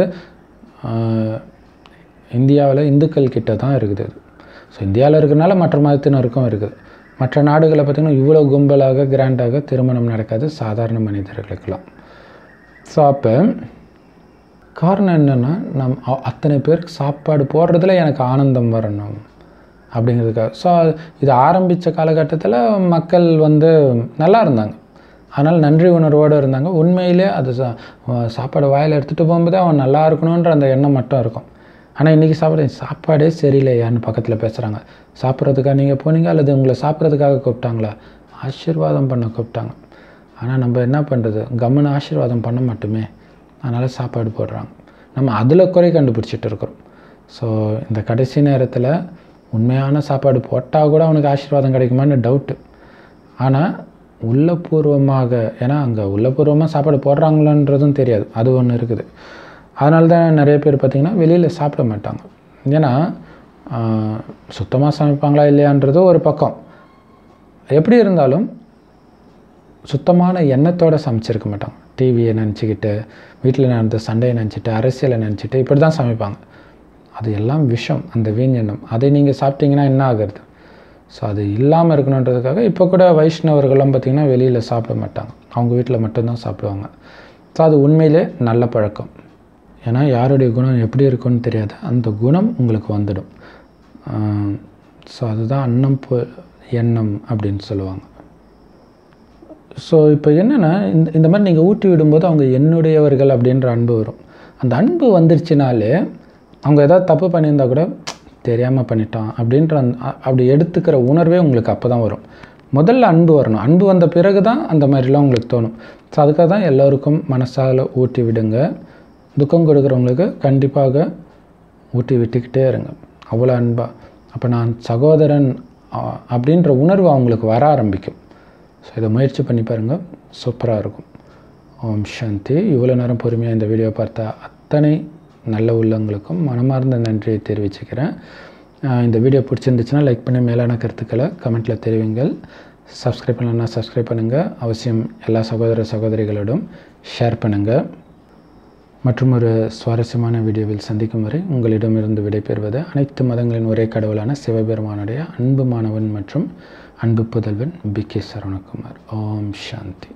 Speaker 1: இந்தியாவில் இந்துக்கள் கிட்ட தான் இருக்குது அது ஸோ இந்தியாவில் இருக்கிறனால மற்ற மதத்தினருக்கும் இருக்குது மற்ற நாடுகளில் பார்த்திங்கன்னா இவ்வளோ கும்பலாக கிராண்டாக திருமணம் நடக்காது சாதாரண மனிதர்களுக்கெல்லாம் ஸோ அப்போ காரணம் என்னென்னா நம் அ- அத்தனை பேருக்கு சாப்பாடு போடுறதுல எனக்கு ஆனந்தம் வரணும் அப்படிங்கிறதுக்காக ஸோ இது ஆரம்பித்த காலகட்டத்தில் மக்கள் வந்து நல்லா இருந்தாங்க அதனால் நன்றி உணர்வோடு இருந்தாங்க உண்மையிலே அது சா- அஹ் சாப்பாடு வாயில் எடுத்துகிட்டு போகும்போது அவன் நல்லா இருக்கணுன்ற அந்த எண்ணம் மட்டும் இருக்கும் ஆனால் இன்றைக்கி சாப்பிட சாப்பாடே சரியில்லையான்னு பக்கத்தில் பேசுகிறாங்க சாப்பிட்றதுக்காக நீங்கள் போனீங்க அல்லது உங்களை சாப்பிட்றதுக்காக கூப்பிட்டாங்களா ஆசீர்வாதம் பண்ண கூப்பிட்டாங்க ஆனால் நம்ம என்ன பண்ணுறது கம்முன்னு ஆசீர்வாதம் பண்ண மாட்டோமே அதனால் சாப்பாடு போடுறாங்க நம்ம அதில் குறை கண்டுபிடிச்சிட்டு இருக்கிறோம் ஸோ இந்த கடைசி நேரத்தில் உண்மையான சாப்பாடு போட்டால் கூட அவனுக்கு ஆசீர்வாதம் கிடைக்குமான்னு டவுட்டு ஆனால் உள்ளபூர்வமாக ஏன்னா அங்கே உள்ளபூர்வமாக சாப்பாடு போடுறாங்களான்றதும் தெரியாது அது ஒன்று இருக்குது அதனால தான் நிறைய பேர் பார்த்திங்கன்னா வெளியில் சாப்பிட மாட்டாங்க ஏன்னா சுத்தமாக சமைப்பாங்களா இல்லையான்றது ஒரு பக்கம் எப்படி இருந்தாலும் சுத்தமான எண்ணத்தோடு சமைச்சிருக்க மாட்டாங்க டிவியை நினச்சிக்கிட்டு வீட்டில் நடந்த சண்டையை நினச்சிட்டு அரசியலை நினச்சிட்டு இப்படி தான் சமைப்பாங்க அது எல்லாம் விஷம் அந்த வீண் எண்ணம் அதை நீங்கள் சாப்பிட்டீங்கன்னா என்ன ஆகுறது ஸோ அது இல்லாமல் இருக்கணுன்றதுக்காக இப்போ கூட வைஷ்ணவர்கள்லாம் பார்த்திங்கன்னா வெளியில் சாப்பிட மாட்டாங்க அவங்க வீட்டில் மட்டும்தான் சாப்பிடுவாங்க ஸோ அது உண்மையிலே நல்ல பழக்கம் ஏன்னா யாருடைய குணம் எப்படி இருக்குன்னு தெரியாது அந்த குணம் உங்களுக்கு வந்துடும் ஸோ அதுதான் அன்னம் போ எண்ணம் அப்படின்னு சொல்லுவாங்க ஸோ இப்போ என்னென்னா இந்த இந்த மாதிரி நீங்கள் ஊட்டி விடும்போது அவங்க என்னுடையவர்கள் அப்படின்ற அன்பு வரும் அந்த அன்பு வந்துருச்சுனாலே அவங்க ஏதாவது தப்பு பண்ணியிருந்தா கூட தெரியாமல் பண்ணிட்டான் அப்படின்ற அந்த அ- அப்படி எடுத்துக்கிற உணர்வே உங்களுக்கு அப்போ தான் வரும் முதல்ல அன்பு வரணும் அன்பு வந்த பிறகு தான் அந்த மாதிரிலாம் உங்களுக்கு தோணும் ஸோ அதுக்காக தான் எல்லோருக்கும் மனசால் ஊட்டி விடுங்க துக்கம் கொடுக்குறவங்களுக்கு கண்டிப்பாக ஊட்டி விட்டுக்கிட்டே இருங்க அவ்வளோ அன்பா அப்போ நான் சகோதரன் அ, அப்படின்ற உணர்வு அவங்களுக்கு வர ஆரம்பிக்கும் ஸோ இதை முயற்சி பண்ணி பாருங்கள் சூப்பராக இருக்கும் ஓம் சாந்தி இவ்வளோ நேரம் பொறுமையாக இந்த வீடியோ பார்த்த அத்தனை நல்ல உள்ளங்களுக்கும் மனமார்ந்த நன்றியை தெரிவிச்சுக்கிறேன் அஹ் இந்த வீடியோ பிடிச்சிருந்துச்சுன்னா லைக் பண்ணி மேலான கருத்துக்களை கமெண்ட்டில் தெரிவிங்கள் சப்ஸ்கிரைப் பண்ணலன்னா சப்ஸ்கிரைப் பண்ணுங்கள் அவசியம் எல்லா சகோதர சகோதரிகளோடும் ஷேர் பண்ணுங்கள் மற்றும் ஒரு சுவாரஸ்யமான வீடியோவில் சந்திக்கும் வரை உங்களிடமிருந்து விடைபெறுவது அனைத்து மதங்களின் ஒரே கடவுளான சிவபெருமானுடைய அன்பு மாணவன் மற்றும் அன்பு புதல்வன் பி கே சரவணகுமார் ஓம் சாந்தி